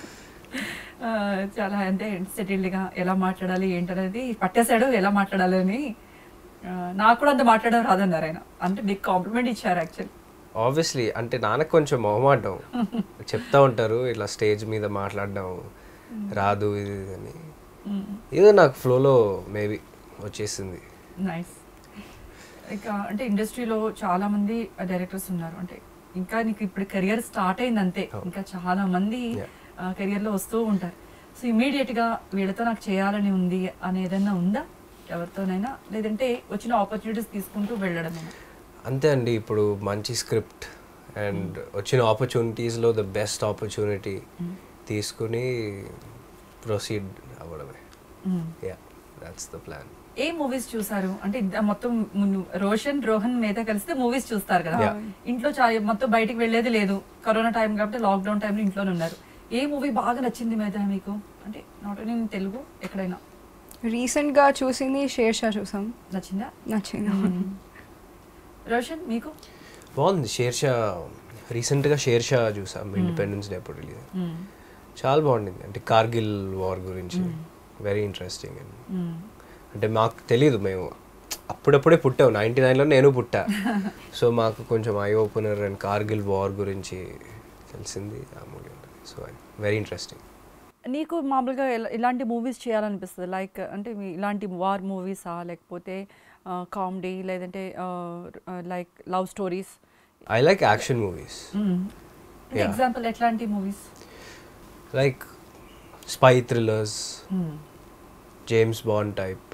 ఆ, చాలా అంటే సెటిల్డ్ గా ఎలా మాట్లాడాలి ఏంటనేది పట్టేశాడు ఎలా మాట్లాడాలి అని ఆ, నాకు కూడా అంత మాట్లాడడం రాదన్నారు ఆయన అంటే బిగ్ కాంప్లిమెంట్ ఇచ్చారు యాక్చువల్లీ ఆబ్వియస్లీ అంటే నాన్నకు కొంచెం మొహమాటం చెప్తా ఉంటారు ఇట్లా స్టేజ్ మీద మాట్లాడడం రాదు ఇది ఇది అని ఏదో నాకు ఫ్లోలో మేబీ వచ్చేసింది నైస్ ఇంకా అంటే ఇండస్ట్రీలో చాలా మంది డైరెక్టర్స్ ఉన్నారు అంటే ఇంకా నీకు ఇప్పుడు కెరియర్ స్టార్ట్ అయింది అంతే ఇంకా చాలా మంది కెరియర్ లో వస్తూ ఉంటారు సో ఇమీడియట్ గా వీళ్ళతో నాకు చేయాలని ఉంది అని ఏదైనా ఉందా ఎవరితోనైనా లేదంటే వచ్చిన ఆపర్చునిటీస్ తీసుకుంటూ వెళ్ళడమేనా అంతే అండి ఇప్పుడు మంచి స్క్రిప్ట్ అండ్ వచ్చిన ఆపర్చునిటీస్లో ద బెస్ట్ ఆపర్చునిటీ తీసుకుని ప్రొసీడ్ అవ్వడమే యా దాట్స్ ద ప్లాన్ ఏ మూవీస్ చూసారు అంటే ఇద్ద- మొత్తం మున్- రోషన్ రోహన్ మీద కలిస్తే మూవీస్ చూస్తారు కదా Yeah. ఇంట్లో చా- మొత్తం బయటికి వెళ్ళేది లేదు కరోనా టైం కాబట్టి లాక్డౌన్ టైంలో ఇంట్లోనే ఉన్నారు ఏ మూవీ బాగా నచ్చింది మీద మీకు అంటే నాట్ ఓన్లీ ఇన్ తెలుగు ఎక్కడైనా రీసెంట్గా చూసింది షేర్ షా చూసాం నచ్చిందా నచ్చింది రోషన్ మీకు బాగుంది షేర్షా రీసెంట్గా షేర్షా చూసాం ఇండిపెండెన్స్ డే అప్పుడు రిలీజ్ చాలా బాగుండింది అంటే కార్గిల్ వార్ గురించి వెరీ ఇంట్రెస్టింగ్ అండ్ అంటే మాకు తెలియదు మేము అప్పుడప్పుడే పుట్టాం నైంటీ నైన్లో నేను పుట్టా సో మాకు కొంచెం eye opener and Kargil war గురించి తెలిసింది ఆ మూవీ ఉంటుంది సో వెరీ ఇంట్రెస్టింగ్ నీకు మామూలుగా ఇలా- ఇలాంటి మూవీస్ చేయాలనిపిస్తుంది లైక్ అంటే మీ ఇలాంటి వార్ మూవీసా లేకపోతే కామెడీ లేదంటే like love stories I like action movies Yeah. Example ఎట్లాంటి movies like spy thrillers James Bond type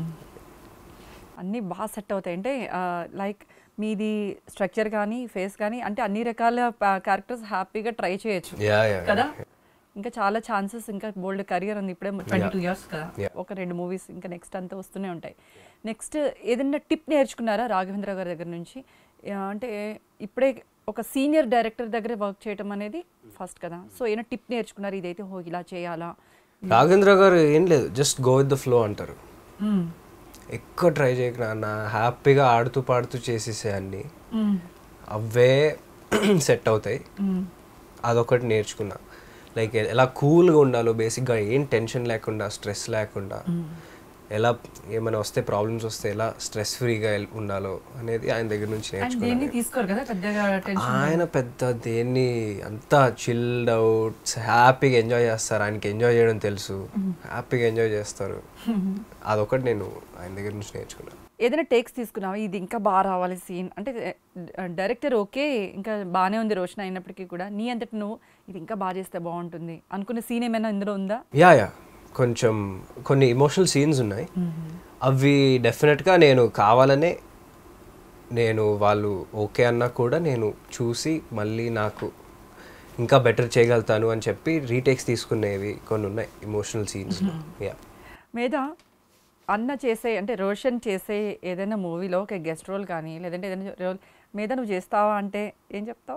అన్నీ బాగా సెట్ అవుతాయి అంటే లైక్ మీది స్ట్రక్చర్ కానీ ఫేస్ కానీ అంటే అన్ని రకాల క్యారెక్టర్స్ హ్యాపీగా ట్రై చేయొచ్చు యా యా కదా ఇంకా చాలా ఛాన్సెస్ ఇంకా బోల్డ్ కెరియర్ ఉంది ఇప్పుడే ట్వంటీ టూ ఇయర్స్ కదా Yeah. ఒక రెండు మూవీస్ ఇంకా నెక్స్ట్ అంతా వస్తూనే ఉంటాయి నెక్స్ట్ ఏదైనా టిప్ నేర్చుకున్నారా రాఘవేంద్ర గారి దగ్గర నుంచి ఆ, అంటే ఇప్పుడే ఒక సీనియర్ డైరెక్టర్ దగ్గర వర్క్ చేయడం అనేది ఫస్ట్ కదా సో ఏదైనా టిప్ నేర్చుకున్నారు ఇదైతే హో ఇలా చేయాలా రాఘేంద్ర గారు ఏం లేదు just go with the flow అంటారు మ్మ్. ఎక్కువ ట్రై చేయకు నాన్న హ్యాపీగా ఆడుతూ పాడుతూ చేసేసే అన్ని మ్మ్. అవే సెట్ అవుతాయి మ్మ్. అదొకటి నేర్చుకున్నా లైక్ ఎలా కూల్గా ఉండాలో బేసిక్గా ఏం టెన్షన్ లేకుండా స్ట్రెస్ లేకుండా ఎలా ఏమైనా వస్తే ప్రాబ్లమ్స్ వస్తే ఎలా స్ట్రెస్ ఫ్రీగా ఉండాలో అనేది ఆయన దగ్గర నుంచి అండ్ నేర్చుకున్నాను దేన్ని తీసుకోరు కదా పెద్దగా టెన్షన్ ఆయన పెద్ద దేన్ని అంతా చిల్డ్ అవుట్ హ్యాపీగా ఎంజాయ్ చేస్తారు ఆయనకి ఎంజాయ్ చేయడం తెలుసు హ్యాపీగా ఎంజాయ్ చేస్తారు అదొకటి నేను ఆయన దగ్గర నుంచి నేర్చుకున్నాను ఏదైనా టేక్స్ తీసుకున్నావా ఇది ఇంకా బాగా రావాలి సీన్ అంటే డైరెక్టర్ ఓకే ఇంకా బాగానే ఉంది రోషన్ అయినప్పటికీ కూడా నీ అంతటి నువ్వు ఇది ఇంకా బాగా చేస్తే బాగుంటుంది అనుకునే సీన్ ఏమైనా ఇందులో ఉందా యా యా కొంచెం కొన్ని ఎమోషనల్ సీన్స్ ఉన్నాయి అవి డెఫినెట్గా నేను కావాలనే నేను వాళ్ళు ఓకే అన్నా కూడా నేను చూసి మళ్ళీ నాకు ఇంకా బెటర్ చేయగలుగుతాను అని చెప్పి రీటేక్స్ తీసుకునేవి కొన్ని ఉన్నాయి ఎమోషనల్ సీన్స్ యా మీద అన్న చేసే అంటే రోషన్ చేసే ఏదైనా మూవీలో ఒక గెస్ట్ రోల్ కానీ లేదంటే ఏదైనా రోల్ మీద నువ్వు చేస్తావా అంటే ఏం చెప్తావు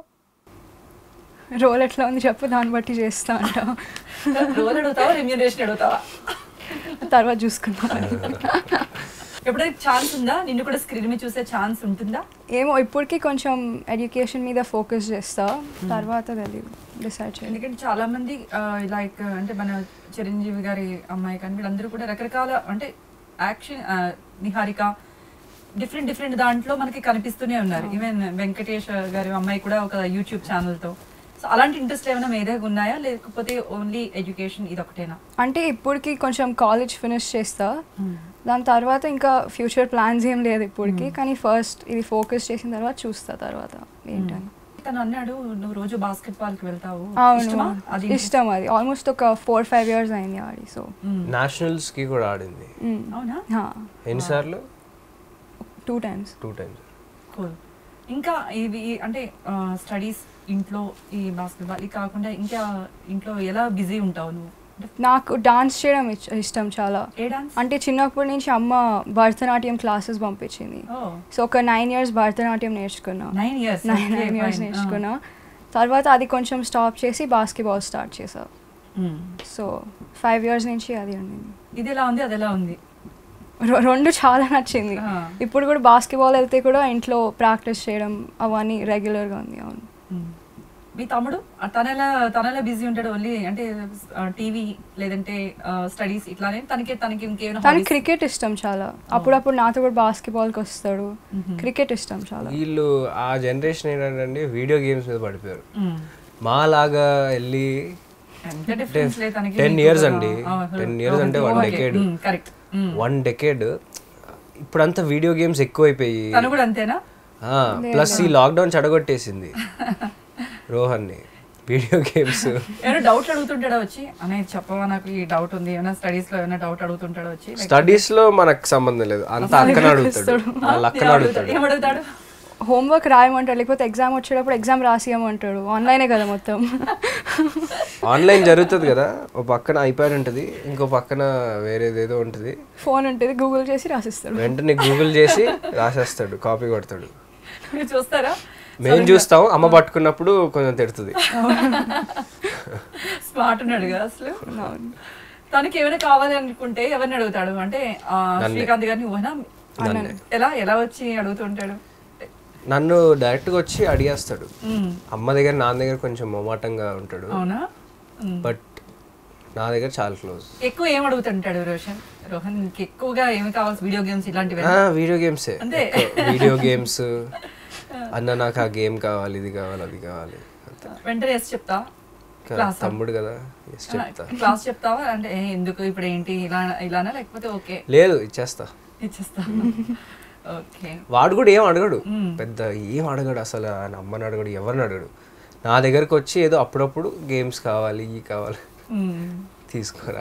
రోల్ ఎట్లా ఉంది చెప్పు దాన్ని బట్టి చేస్తా అంట రోల్ అడుగుతావా రెమ్యూనరేషన్ అడుగుతావా తర్వాత చూసుకుందాం ఎప్పుడైనా ఛాన్స్ ఉందా నిన్ను కూడా స్క్రీన్ మీద చూసే ఛాన్స్ ఉంటుందా ఏమో ఇప్పటికీ కొంచెం ఎడ్యుకేషన్ మీద ఫోకస్ చేస్తా తర్వాత తెలియదు డిసైడ్ చేయాలి ఎందుకంటే చాలా మంది లైక్ అంటే మన చిరంజీవి గారి అమ్మాయి కానీ వీళ్ళందరూ కూడా రకరకాల అంటే యాక్షన్ నిహారిక డిఫరెంట్ డిఫరెంట్ దాంట్లో మనకి కనిపిస్తూనే ఉన్నారు ఈవెన్ వెంకటేష్ గారి అమ్మాయి కూడా ఒక యూట్యూబ్ ఛానల్తో సో అలాంటి ఇంట్రెస్ట్ ఏమైనా మీ దగ్గర ఉన్నాయా లేకపోతే ఓన్లీ ఎడ్యుకేషన్ ఇది ఒకటేనా అంటే ఇప్పటికి కొంచెం కాలేజ్ ఫినిష్ చేస్తా దాని తర్వాత ఇంకా ఫ్యూచర్ ప్లాన్స్ ఏం లేదు ఇప్పటికి కానీ ఫస్ట్ ఇది ఫోకస్ చేసిన తర్వాత చూస్తా తర్వాత ఏంటని తను అన్నాడు నువ్వు రోజు బాస్కెట్ బాల్ కి వెళ్తావు అవును ఇష్టమా? అది ఇష్టం అది ఆల్మోస్ట్ ఒక ఫోర్ ఫైవ్ ఇయర్స్ అయింది ఆడి సో మ్మ్. నేషనల్స్కి కూడా ఆడింది అవునా ఎన్నిసార్లు two times two times Cool. ఇంకా ఇవి అంటే స్టడీస్ ఇంట్లో ఈ బాస్కెట్బాల్ ఇది కాకుండా ఇంకా ఇంట్లో ఎలా బిజీ ఉంటావు నువ్వు అంటే నాకు డాన్స్ చేయడం ఇచ్- ఇష్టం చాలా ఏ డాన్స్ అంటే చిన్నప్పటి నుంచి అమ్మ భరతనాట్యం క్లాసెస్ పంపించింది ఓ సో ఒక నైన్ ఇయర్స్ భరతనాట్యం నేర్చుకున్నా nine years nine nine years నేర్చుకున్నా తర్వాత అది కొంచెం స్టాప్ చేసి బాస్కెట్బాల్ స్టార్ట్ చేసా సో ఫైవ్ ఇయర్స్ నుంచి అది ఉండింది ఇది ఎలా ఉంది అది ఎలా ఉంది రె- రెండు చాలా నచ్చింది ఆ. ఇప్పుడు కూడా బాస్కెట్బాల్ వెళ్తే కూడా ఇంట్లో ప్రాక్టీస్ చేయడం అవన్నీ రెగ్యులర్గా ఉంది అవును మ్మ్. మీ తమ్ముడు ఆ తన ఎలా తన ఎలా బిజీ ఉంటాడు ఓన్లీ అంటే టీవీ లేదంటే స్టడీస్ ఇట్లానే తనకి తనకి ఇంకేమైనా తనకి hobbies? క్రికెట్ ఇష్టం చాలా అప్పుడప్పుడు నాతో కూడా బాస్కెట్బాల్కి వస్తాడు క్రికెట్ ఇష్టం చాలా వీళ్ళు ఆ జనరేషన్ ఏంటంటే వీడియో గేమ్స్ మీద పడిపోయారు మ్మ్. మా లాగా వెళ్ళి ఎంత difference లే తనకి టెన్ నీకు ఇయర్స్ కూడా. అండి ఆ, టెన్ ఇయర్స్ అంటే వన్ ఓకే. డెకేడ్ మ్మ్, కరెక్ట్ మ్మ్. వన్ డెకేడ్ ఇప్పుడంతా వీడియో గేమ్స్ ఎక్కువైపోయి తను కూడా అంతేనా ప్లస్ ఈ లాక్డౌన్ చెడగొట్టేసింది రోహన్ని వీడియో గేమ్స్ ఏమైనా డౌట్ అడుగుతుంటాడా వచ్చి అనే చెప్పవా నాకు ఈ డౌట్ ఉంది ఏమైనా స్టడీస్ లో ఏమైనా డౌట్ అడుగుతుంటాడా వచ్చి Like, స్టడీస్ లో మనకు సంబంధం లేదు అంత అక్కన అడుగుతాడు వాళ్ళ అక్కన అడుగుతాడు ఏం అడుగుతాడు హోంవర్క్ రాయమంటాడు లేకపోతే ఎగ్జామ్ వచ్చేటప్పుడు ఎగ్జామ్ రాసియమంటాడు ఆన్లైనే కదా మొత్తం ఆన్లైన్ జరుగుతుంది కదా ఒక పక్కన ఐప్యాడ్ ఉంటుంది ఇంకో పక్కన వేరేదేదో ఉంటుంది ఫోన్ ఉంటుంది గూగుల్ చేసి రాసిస్తాడు వెంటనే గూగుల్ చేసి రాసేస్తాడు కాపీ కొడతాడు మీరు చూస్తారా మేము చూస్తాం అమ్మ పట్టుకున్నప్పుడు కొంచెం తిడుతుంది స్మార్ట్ ఉన్నాడు కదా అసలు అవును. తనకి ఏమైనా కావాలి అనుకుంటే ఎవరిని అడుగుతాడు అంటే ఆ, శ్రీకాంత్ గారిని ఊహన నన్నే. ఎలా ఎలా వచ్చి అడుగుతుంటాడు నన్ను డైరెక్ట్గా వచ్చి అడిగేస్తాడు మ్మ్. అమ్మ దగ్గర నాన్న దగ్గర కొంచెం మొమాటంగా ఉంటాడు అవునా మ్మ్. బట్ నా దగ్గర చాలా క్లోజ్ ఎక్కువ ఏం అడుగుతుంటాడు రోషన్ రోహన్ నీకు ఎక్కువగా ఏమి కావాల్సి వీడియో గేమ్స్ ఇలాంటివి వీడియో గేమ్సే అంతే. వీడియో గేమ్స్ అన్న నాకు ఆ గేమ్ కావాలి ఇది కావాలి అది కావాలి అంతే. వెంటనే ఎస్ చెప్తా ఇంకా క్లాస్ తమ్ముడు కదా ఎస్ చెప్తా క్లాస్ చెప్తావా అంటే ఏ, ఎందుకు ఇప్పుడు ఏంటి ఇలా ఇలానా లేకపోతే ఓకే లేదు ఇచ్చేస్తా ఇచ్చేస్తా ఓకే వాడు కూడా ఏం అడగడు మ్మ్. పెద్ద ఏం అడగడు అసలు ఆయన అమ్మని అడగడు ఎవరిని అడగడు నా దగ్గరకు వచ్చి ఏదో అప్పుడప్పుడు గేమ్స్ కావాలి ఇవి కావాలి మ్మ్. తీసుకోరా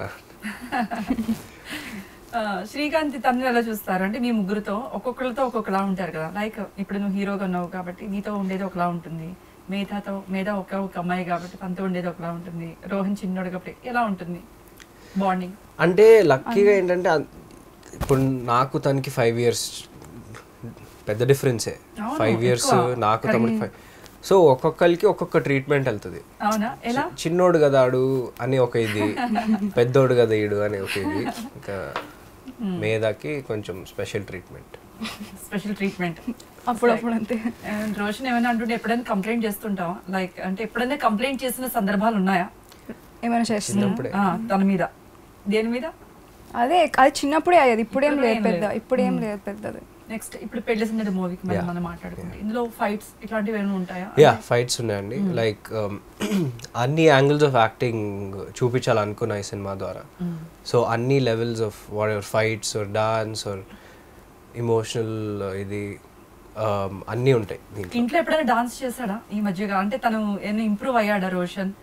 ఆ, శ్రీకాంత్ తను ఎలా చూస్తారు అంటే మీ ముగ్గురుతో ఒక్కొక్కరితో ఒక్కొక్కలా ఉంటారు కదా లైక్ ఇప్పుడు నువ్వు హీరోగా ఉన్నావు కాబట్టి నీతో ఉండేది ఒకలా ఉంటుంది మేధాతో మేధా ఒక ఒక అమ్మాయి కాబట్టి తనతో ఉండేది ఒకలా ఉంటుంది రోహన్ చిన్నోడు కాబట్టి ఎలా ఉంటుంది బాండింగ్ అంటే లక్కీగా ఏంటంటే అన్- ఇప్పుడు నాకు తనకి ఫైవ్ ఇయర్స్ పెద్ద డిఫరెన్సే అవును, ఫైవ్ ఇయర్స్ ఎక్కువ. నాకు తమ్ముడికి ఫైవ్ సో ఒక్కొక్కరికి ఒక్కొక్క ట్రీట్మెంట్ వెళ్తుంది అవునా ఎలా చిన్నోడు కదా ఆడు అని ఒక ఇది పెద్దోడు కదా ఈడు అని ఒక ఇది ఇంకా మేధాకి కొంచెం స్పెషల్ ట్రీట్మెంట్ స్పెషల్ ట్రీట్మెంట్ అప్పుడప్పుడు అంతే రోషన్ ఏమైనా అంటుంటే ఎప్పుడైనా కంప్లైంట్ చేస్తుంటావా లైక్ అంటే ఎప్పుడైనా కంప్లైంట్ చేసిన సందర్భాలు ఉన్నాయా ఏమైనా చేస్తున్నా చిన్నప్పుడే ఆ, తన మీద దేని మీద అదే అది చిన్నప్పుడే అయ్యేది ఇప్పుడేం ఇప్పుడు లేదు ఏం పెద్ద లేదు. ఇప్పుడేం లేదు పెద్దది నెక్స్ట్ ఇప్పుడు పెళ్లి సందడి మూవీకి మనం మనం మాట్లాడుకుంటే ఇందులో ఫైట్స్ ఇట్లాంటివి ఏమైనా ఉంటాయా యా ఫైట్స్ ఉన్నాయండి లైక్ అన్ని యాంగిల్స్ ఆఫ్ యాక్టింగ్ చూపించాలనుకున్నా ఈ సినిమా ద్వారా సో అన్ని levels of whatever fights or dance or emotional ఇది um, అన్నీ ఉంటాయి దీంట్లో ఇంట్లో ఎప్పుడైనా డాన్స్ చేశాడా ఈ మధ్యగా అంటే తను ఏమైనా ఇంప్రూవ్ అయ్యాడా రోషన్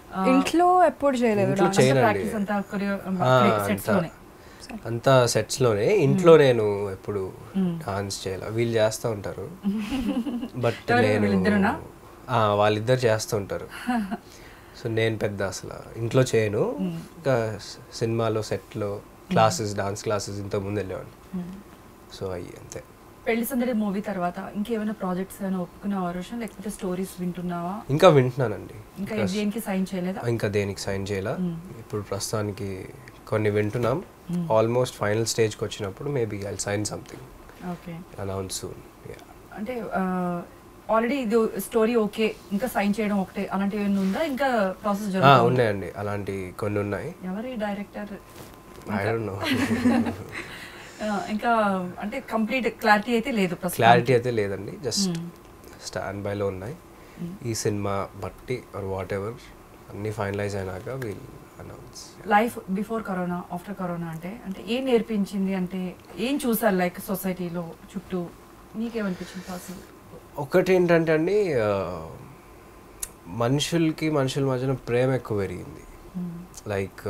ఇంట్లో ఎప్పుడు చేయలేదు ఇంట్లో dance. చేయనండి. ప్రాక్టీస్ అంతా కొరియో ఆ, సెట్స్ అంతా. లోనే అంతా సెట్స్లోనే ఇంట్లో నేను ఎప్పుడు డాన్స్ చేయాలి వీళ్ళు చేస్తూ ఉంటారు బట్ ఎవరు? నేను వీళ్ళిద్దరునా? ఆ, వాళ్ళిద్దరు చేస్తూ ఉంటారు సో నేను పెద్ద అసలు ఇంట్లో చేయను ఇంకా స్- సినిమాలో సెట్లో క్లాసెస్ డాన్స్ క్లాసెస్ ఇంతకు ముందు వెళ్ళేవాడిని సో అయ్యి అంతే పెళ్లి సందడి మూవీ తర్వాత ఇంకేమైనా ప్రాజెక్ట్స్ ఏమైనా ఒప్పుకున్నావా రోషన్ లేకపోతే స్టోరీస్ వింటున్నావా ఇంకా వింటున్నానండి ఇంకా ఇంకా దేనికి సైన్ చేయలేదా ఇంకా దేనికి సైన్ చేయాల ఇప్పుడు ప్రస్తుతానికి కొన్ని వింటున్నాం ఆల్మోస్ట్ ఫైనల్ స్టేజ్కి వచ్చినప్పుడు maybe I sign something okay announce soon అంటే ఆల్రెడీ ఇది స్టోరీ ఓకే ఇంకా సైన్ చేయడం ఒకటే అలాంటివి ఏమైనా ఉందా ఇంకా ప్రాసెస్ జరుగుతుంది ఉన్నాయండి అలాంటి కొన్ని ఉన్నాయి ఎవరి డైరెక్టర్ ఐ డోంట్ నో ఇంకా అంటే కంప్లీట్ క్లారిటీ అయితే లేదు ప్రస్తుతం క్లారిటీ అయితే లేదండి జస్ట్ స్టాండ్ బైలో ఉన్నాయి ఈ సినిమా బట్టి ఆర్ వాట్ ఎవర్ అన్నీ ఫైనలైజ్ అయినాక we'll announce life before corona after corona అంటే అంటే ఏం నేర్పించింది అంటే ఏం చూసారు లైక్ సొసైటీలో చుట్టూ నీకేమనిపించింది అసలు ఒకటి ఏంటంటే అండి ఆ, మనుషులకి మనుషుల మధ్యన ప్రేమ ఎక్కువ పెరిగింది లైక్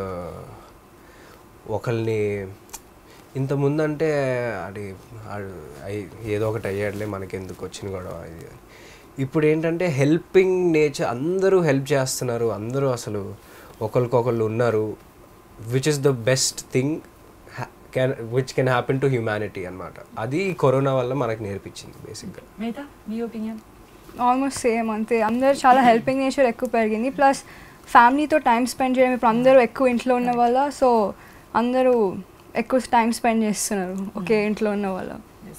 ఒకరిని ఇంతకుముందు అంటే అది ఆడు అయ్- ఏదో ఒకటి అయ్యాడులే మనకి ఎందుకు వచ్చిన గొడవ ఇది అని. ఇప్పుడు ఏంటంటే హెల్పింగ్ నేచర్ అందరూ హెల్ప్ చేస్తున్నారు అందరూ అసలు ఒకరికొకళ్ళు ఉన్నారు which is the best thing can which can happen to humanity అనమాట అది ఈ కరోనా వల్ల మనకు నేర్పించింది బేసిక్గా మిగతా మీ ఒపీనియన్ ఆల్మోస్ట్ సేమ్ అంతే అందరు చాలా హెల్పింగ్ నేచర్ ఎక్కువ పెరిగింది ప్లస్ ఫ్యామిలీతో టైం స్పెండ్ చేయడం ఇప్పుడు అందరూ ఎక్కువ ఇంట్లో ఉన్న వల్ల సో అందరూ ఎక్కువ టైం స్పెండ్ చేస్తున్నారు ఒకే ఇంట్లో ఉన్న వల్ల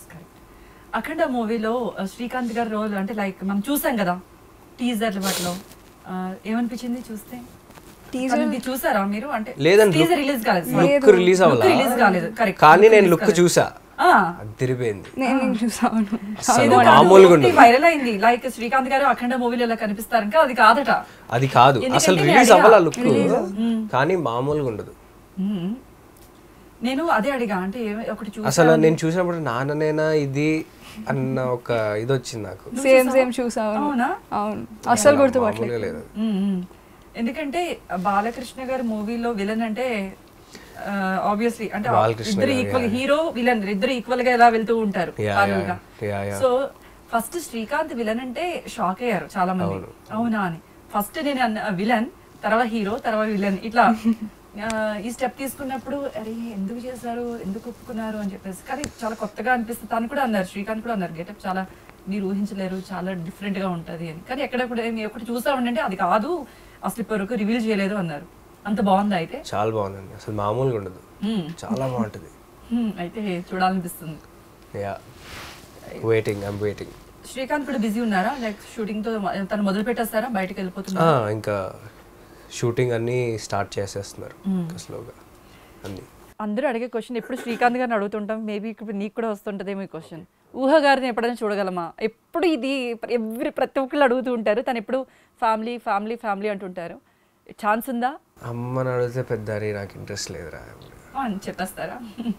అఖండ మూవీలో శ్రీకాంత్ గారి రోల్ అంటే లైక్ మనం చూసాం కదా టీజర్ వాటిలో ఆ, ఏమనిపించింది చూస్తే Teaser- అది చూసారా మీరు అంటే లేదండి, టీజర్ look- రిలీజ్ కాలేదు లుక్ రిలీజ్ అవ్వాల రిలీజ్ కాలేదు కరెక్ట్ కానీ నేను లుక్ చూసా అది తిరిపోయింది నేను నేను చూసాను అసలు మామూలుగా ఉండదు వైరల్ అయింది లైక్ శ్రీకాంత్ గారు అఖండ మూవీలో ఇలా కనిపిస్తారంటే అది కాదట అది కాదు ఎందుకంటే అసలు నేను రిలీజ్ అడిగా. అవ్వాల లుక్ కానీ మామూలుగా ఉండదు మ్మ్. నేను అదే అడిగా అంటే ఏ- ఒకటి చూసా అసలు నేను చూసినప్పుడు నాన్ననేనా ఇది అన్న ఒక ఇది వచ్చింది నాకు సేమ్ సేమ్ చూసాను అవునా? అవును అస్సలు గుర్తుపట్టలేదు మామూలుగా లేదు మ్మ్, మ్మ్. ఎందుకంటే బాలకృష్ణ గారి మూవీలో విలన్ అంటే ఆబ్వియస్లీ అంటే బాలకృష్ణ ఇద్దరు garu, equal yeah. Hero villain ఇద్దరు ఈక్వల్ గా ఎలా వెళ్తూ ఉంటారు Yeah, parallel yeah, గా. yeah, yeah. So first Srikanth villain అంటే షాక్ అయ్యారు చాలా మంది అవును. అవునా అని ఫస్ట్ నేను అన్న విలన్ తర్వాత హీరో తర్వాత విలన్ ఇట్లా ఆ, ఈ స్టెప్ తీసుకున్నప్పుడు అరే ఎందుకు చేశారు ఎందుకు ఒప్పుకున్నారు అని చెప్పేసి కానీ చాలా కొత్తగా అనిపిస్తుంది తను కూడా అన్నారు శ్రీకాంత్ కూడా అన్నారు గెటప్ చాలా మీరు ఊహించలేరు చాలా డిఫరెంట్ గా ఉంటది అని కానీ ఎక్కడెక్కడ మీరు ఒకటి చూసా ఉండంటే అది కాదు అసలు ఇప్పటి వరకు రివీల్ చేయలేదు అన్నారు అంత బాగుందా అయితే చాలా బాగుందండి అసలు మామూలుగా ఉండదు మ్మ్. చాలా బాగుంటుంది మ్మ్. అయితే చూడాలనిపిస్తుంది yeah waiting I'm waiting Srikanth కూడా బిజీ ఉన్నారా లైక్ షూటింగ్ తో తను మొదలు పెట్టేస్తారా బయటకు వెళ్ళిపోతున్నారా ఇంకా షూటింగ్ అన్నీ స్టార్ట్ చేసేస్తున్నారు ఇంకా స్లోగా అన్నీ అందరూ అడిగే క్వశ్చన్ ఎప్పుడు శ్రీకాంత్ గారిని అడుగుతుంటాం మేబీ ఇప్పుడు నీకు కూడా వస్తుంటదేమో ఈ క్వశ్చన్ ఊహ గారిని ఎప్పుడైనా చూడగలమా ఎప్పుడు ఇది ఎవ్రీ ప్రతి ఒక్కళ్ళు అడుగుతూ ఉంటారు తను ఎప్పుడు ఫ్యామిలీ ఫ్యామిలీ ఫ్యామిలీ అంటుంటారు ఛాన్స్ ఉందా అమ్మని అడిగితే పెద్ద అరే నాకు ఇంట్రెస్ట్ లేదురా ఆ, అని చెప్పేస్తారా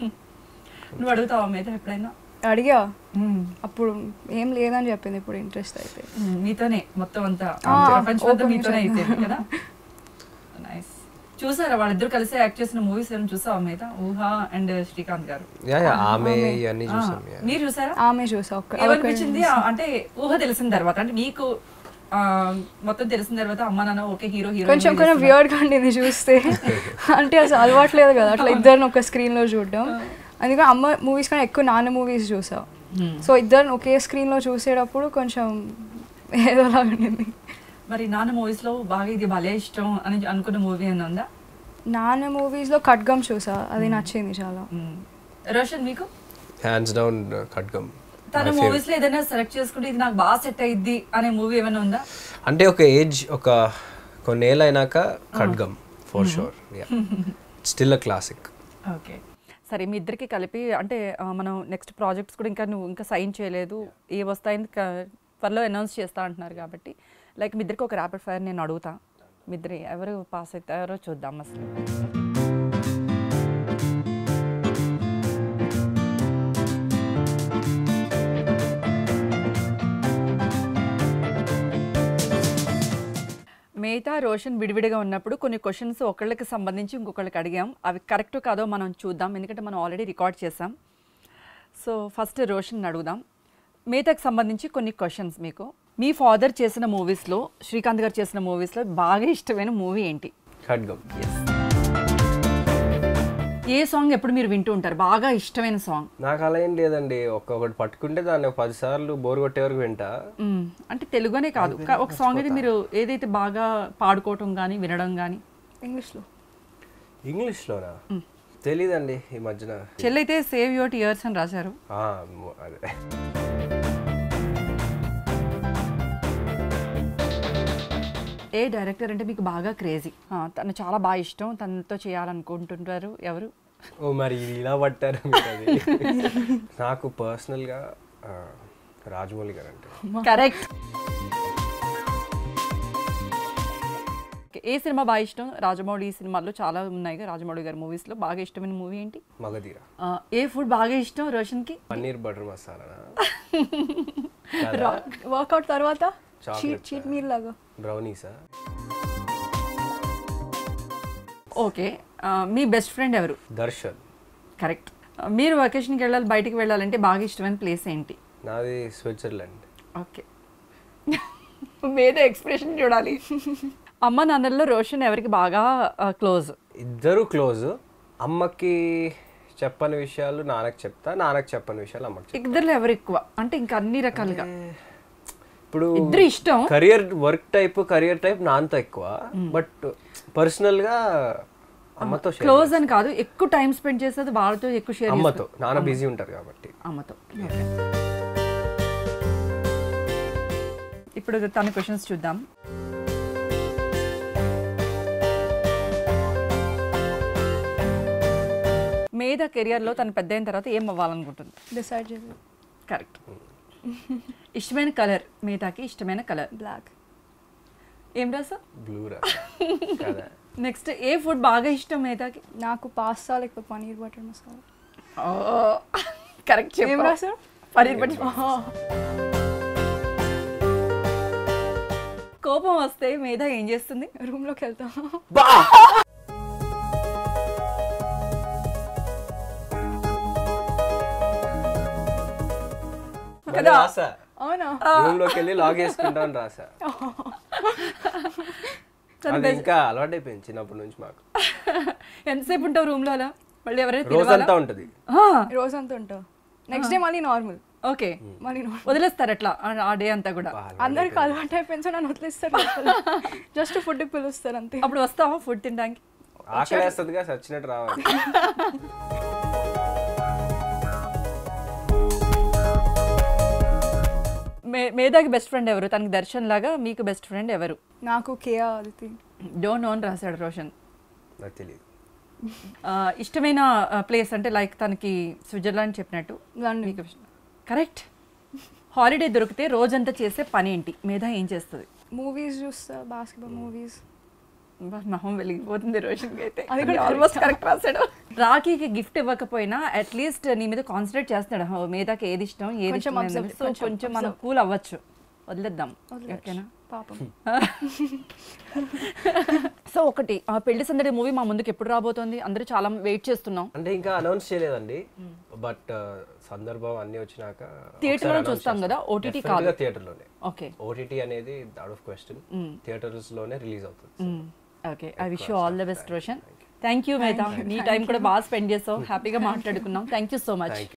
నువ్వు అడుగుతావా మీద ఎప్పుడైనా అడిగా అప్పుడు ఏం లేదని చెప్పింది ఇప్పుడు ఇంట్రెస్ట్ అయితే మ్మ్, మీతోనే మొత్తం అంతా ఆ, ప్రపంచం అంతా open మీతోనే గా అయిపోయింది కదా నైస్ చూసారా వాళ్ళిద్దరు కలిసి యాక్ట్ చేసిన మూవీస్ ఏమైనా చూసావా మీద ఊహ అండ్ శ్రీకాంత్ గారు యా యా ఆమె ఇవన్నీ ఆ, చూసాం యా మీరు చూసారా ఆమె చూసా ఒక్క ఏమనిపించింది ఆ, అంటే ఊహ తెలిసిన తర్వాత అంటే నీకు ఆ, మొత్తం తెలిసిన తర్వాత అమ్మ నాన్న ఓకే హీరో హీరో కొంచెం కొంచెం వియర్డ్ గా ఉండింది చూస్తే అంటే అసలు అలవాట్లేదు కదా అట్లా ఇద్దరిని ఒక స్క్రీన్ లో చూడడం అందుకని అమ్మ మూవీస్ కానీ ఎక్కువ నాన్న మూవీస్ చూసా సో ఇద్దరిని ఒకే స్క్రీన్ లో చూసేటప్పుడు కొంచెం ఏదోలా ఉండింది మరి నాన్న మూవీస్ లో బాగా ఇది భలే ఇష్టం అని అనుకున్న మూవీ అని ఉందా నాన్న మూవీస్ లో ఖడ్గం చూసా అది నచ్చింది చాలా మ్మ్. రోషన్ మీకు హ్యాండ్స్ డౌన్ ఖడ్గం తన మూవీస్ లో ఏదైనా సెలెక్ట్ చేసుకుంటే ఇది నాకు బాగా సెట్ అయ్యిద్ది అనే మూవీ ఏమైనా ఉందా అంటే ఒక ఏజ్ ఒక కొన్నేళ్ళు అయినాక Khadgam for sure yeah still uh classic okay సరే మీ ఇద్దరికి కలిపి అంటే ఆ, మనం నెక్స్ట్ ప్రాజెక్ట్స్ కూడా ఇంకా నువ్వు ఇంకా సైన్ చేయలేదు ఏ వస్తాయని క- త్వరలో అనౌన్స్ చేస్తా అంటున్నారు కాబట్టి లైక్ మీ ఇద్దరికి ఒక ర్యాపిడ్ ఫైర్ నేను అడుగుతా మీ ఇద్దరు ఎవరు పాస్ అవుతారో చూద్దాం అసలు మిగతా రోషన్ విడివిడిగా ఉన్నప్పుడు కొన్ని క్వశ్చన్స్ ఒకళ్ళకి సంబంధించి ఇంకొకళ్ళకి అడిగాం అవి కరెక్ట్ కాదో మనం చూద్దాం ఎందుకంటే మనం ఆల్రెడీ రికార్డ్ చేసాం సో ఫస్ట్ రోషన్ అడుగుదాం మిగతాకి సంబంధించి కొన్ని క్వశ్చన్స్ మీకు మీ ఫాదర్ చేసిన మూవీస్లో శ్రీకాంత్ గారు చేసిన మూవీస్లో బాగా ఇష్టమైన మూవీ ఏంటి ఖడ్గం ఏ సాంగ్ ఎప్పుడు మీరు వింటూ ఉంటారు బాగా ఇష్టమైన సాంగ్ నాకు అలా ఏం లేదండి ఒక్కొక్కటి పట్టుకుంటే దాన్ని ఒక పది సార్లు బోర్ కొట్టే వరకు వింటా మ్మ్. అంటే తెలుగునే కాదు కా- ఒక సాంగ్ అయితే మీరు ఏదైతే బాగా పాడుకోవటం కానీ వినడం కానీ ఇంగ్లీష్లో ఇంగ్లీష్లోనా తెలీదండి ఈ మధ్యన చెల్లైతే సేవ్ యువర్ ఇయర్స్ అని రాశారు ఆ, ము- అదే ఏ డైరెక్టర్ అంటే మీకు బాగా క్రేజీ తను చాలా బాగా ఇష్టం తనతో చేయాలనుకుంటుంటారు ఎవరు ఓ మరి ఇది ఇలా పట్టారు మీరు అది నాకు పర్సనల్గా రాజమౌళి గారు అంటే కరెక్ట్ ఏ సినిమా బాగా ఇష్టం రాజమౌళి సినిమాల్లో చాలా ఉన్నాయి కదా రాజమౌళి గారి మూవీస్లో బాగా ఇష్టమైన మూవీ ఏంటి మగధీర ఆ, ఏ ఫుడ్ బాగా ఇష్టం రోషన్కి పన్నీర్ బటర్ మసాలా వర్కౌట్ తర్వాత Chocolate, చీట్ చీట్ మీల్ లాగా బ్రౌనీసా ఓకే ఆ, మీ బెస్ట్ ఫ్రెండ్ ఎవరు దర్శన్ కరెక్ట్ మీరు వెకేషన్కి వెళ్ళాలి బయటికి వెళ్ళాలంటే బాగా ఇష్టమైన ప్లేస్ ఏంటి నాది స్విట్జర్లాండ్ ఓకే మీద ఎక్స్ప్రెషన్ చూడాలి అమ్మ నాన్నల్లో రోషన్ ఎవరికి బాగా క్లోజ్ ఇద్దరు క్లోజ్ అమ్మకి చెప్పని విషయాలు నాన్నకి చెప్తా నాన్నకి చెప్పని విషయాలు అమ్మకి చెప్తా ఇద్దరు ఎవరు ఎక్కువ అంటే ఇంకా అన్ని రకాలుగా ఇప్పుడు ఇద్దరు ఇష్టం career work type career type నాన్నతో ఎక్కువ బట్ పర్సనల్ గా అమ్మతో share క్లోజ్ అని కాదు ఎక్కువ టైం స్పెండ్ చేసేది వాళ్ళతో ఎక్కువ షేర్ అమ్మతో నాన్న బిజీ ఉంటారు కాబట్టి అమ్మతో Okay. ఇప్పుడు తన క్వశ్చన్స్ చూద్దాం మేధ కెరియర్లో తను పెద్ద అయిన తర్వాత ఏం అవ్వాలనుకుంటుంది డిసైడ్ చేసి కరెక్ట్ ఇష్టమైన కలర్ మేధాకి ఇష్టమైన కలర్ బ్లాక్ ఏం రాసా బ్లూ రా కదా నెక్స్ట్ ఏ ఫుడ్ బాగా ఇష్టం మేధాకి నాకు పాస్తా లేకపోతే పనీర్ బటర్ మసాలా కరెక్ట్ ఏం రాశారు పన్నీర్ బటర్ కోపం వస్తే మేధ ఏం చేస్తుంది రూమ్లోకి వెళ్తాం భలే రాసా అవునా రూమ్ లోకి వెళ్ళి లాగ్ వేసుకుంటాను రాసా అది ఇంకా అలవాటు అయిపోయింది చిన్నప్పటి నుంచి మాకు ఎంతసేపు ఉంటావు రూమ్ లో అలా మళ్ళీ ఎవరైనా రోజంతా ఉంటది రోజంతా ఉంటావు నెక్స్ట్ డే మళ్ళీ నార్మల్ ఓకే మళ్ళీ నార్మల్ వదిలేస్తారు అట్లా ఆ- ఆ డే అంతా కూడా అందరికి అలవాటు అయిపోయింది సో నన్ను వదిలేస్తారు జస్ట్ ఫుడ్కి పిలుస్తారు అంతే అప్పుడు వస్తావా ఫుడ్ తినడానికి ఆకలి వేస్తుందిగా సచ్చినట్టు రావాలి మే మేధాకి బెస్ట్ ఫ్రెండ్ ఎవరు తనకి దర్శన్ లాగా మీకు బెస్ట్ ఫ్రెండ్ ఎవరు నాకు కేయా అదితి డోంట్ నోన్ రాశాడు రోషన్ నాకు తెలియదు ఆ, ఇష్టమైన ప్లేస్ అంటే లైక్ తనకి స్విట్జర్లాండ్ చెప్పినట్టు లండన్ కరెక్ట్ హాలిడే దొరికితే రోజంతా చేసే పని ఏంటి మేధా ఏం చేస్తుంది మూవీస్ చూస్తా బాస్కెట్బాల్ మూవీస్ బా, మొహం వెలిగిపోతుంది రోషన్ అయితే అది అది కూడా ఆల్మోస్ట్ కరెక్ట్ రాశాడు రాఖీకి గిఫ్ట్ ఇవ్వకపోయినా అట్లీస్ట్ నీ మీద కాన్సన్ట్రేట్ చేస్తున్నాడు హో, మేధాకి ఏది ఇష్టం ఏది కొంచెం ఇష్టం observe, అనేది. సో కొంచెం కొంచెం మనం observe. కూల్ అవ్వచ్చు వదిలేద్దాం ఓకేనా పాపం సో ఒకటి ఆ పెళ్లి సందడి మూవీ మా ముందుకు ఎప్పుడు రాబోతోంది అందరూ చాలా వెయిట్ చేస్తున్నాం అంటే ఇంకా అనౌన్స్ చేయలేదండి బట్ సందర్భం అన్ని వచ్చినాక థియేటర్లో చూస్తాం కదా ఓటీటీ కాదు థియేటర్ లోనే ఓకే ఓటీటీ అనేది అవుట్ ఆఫ్ క్వశ్చన్ థియేటర్స్ లోనే రిలీజ్ అవుతుంది okay I wish you all the best Roshan thank you Medha నీ టైం కూడా బాగా స్పెండ్ చేసావు హ్యాపీగా మాట్లాడుకున్నాం థ్యాంక్ యూ సో మచ్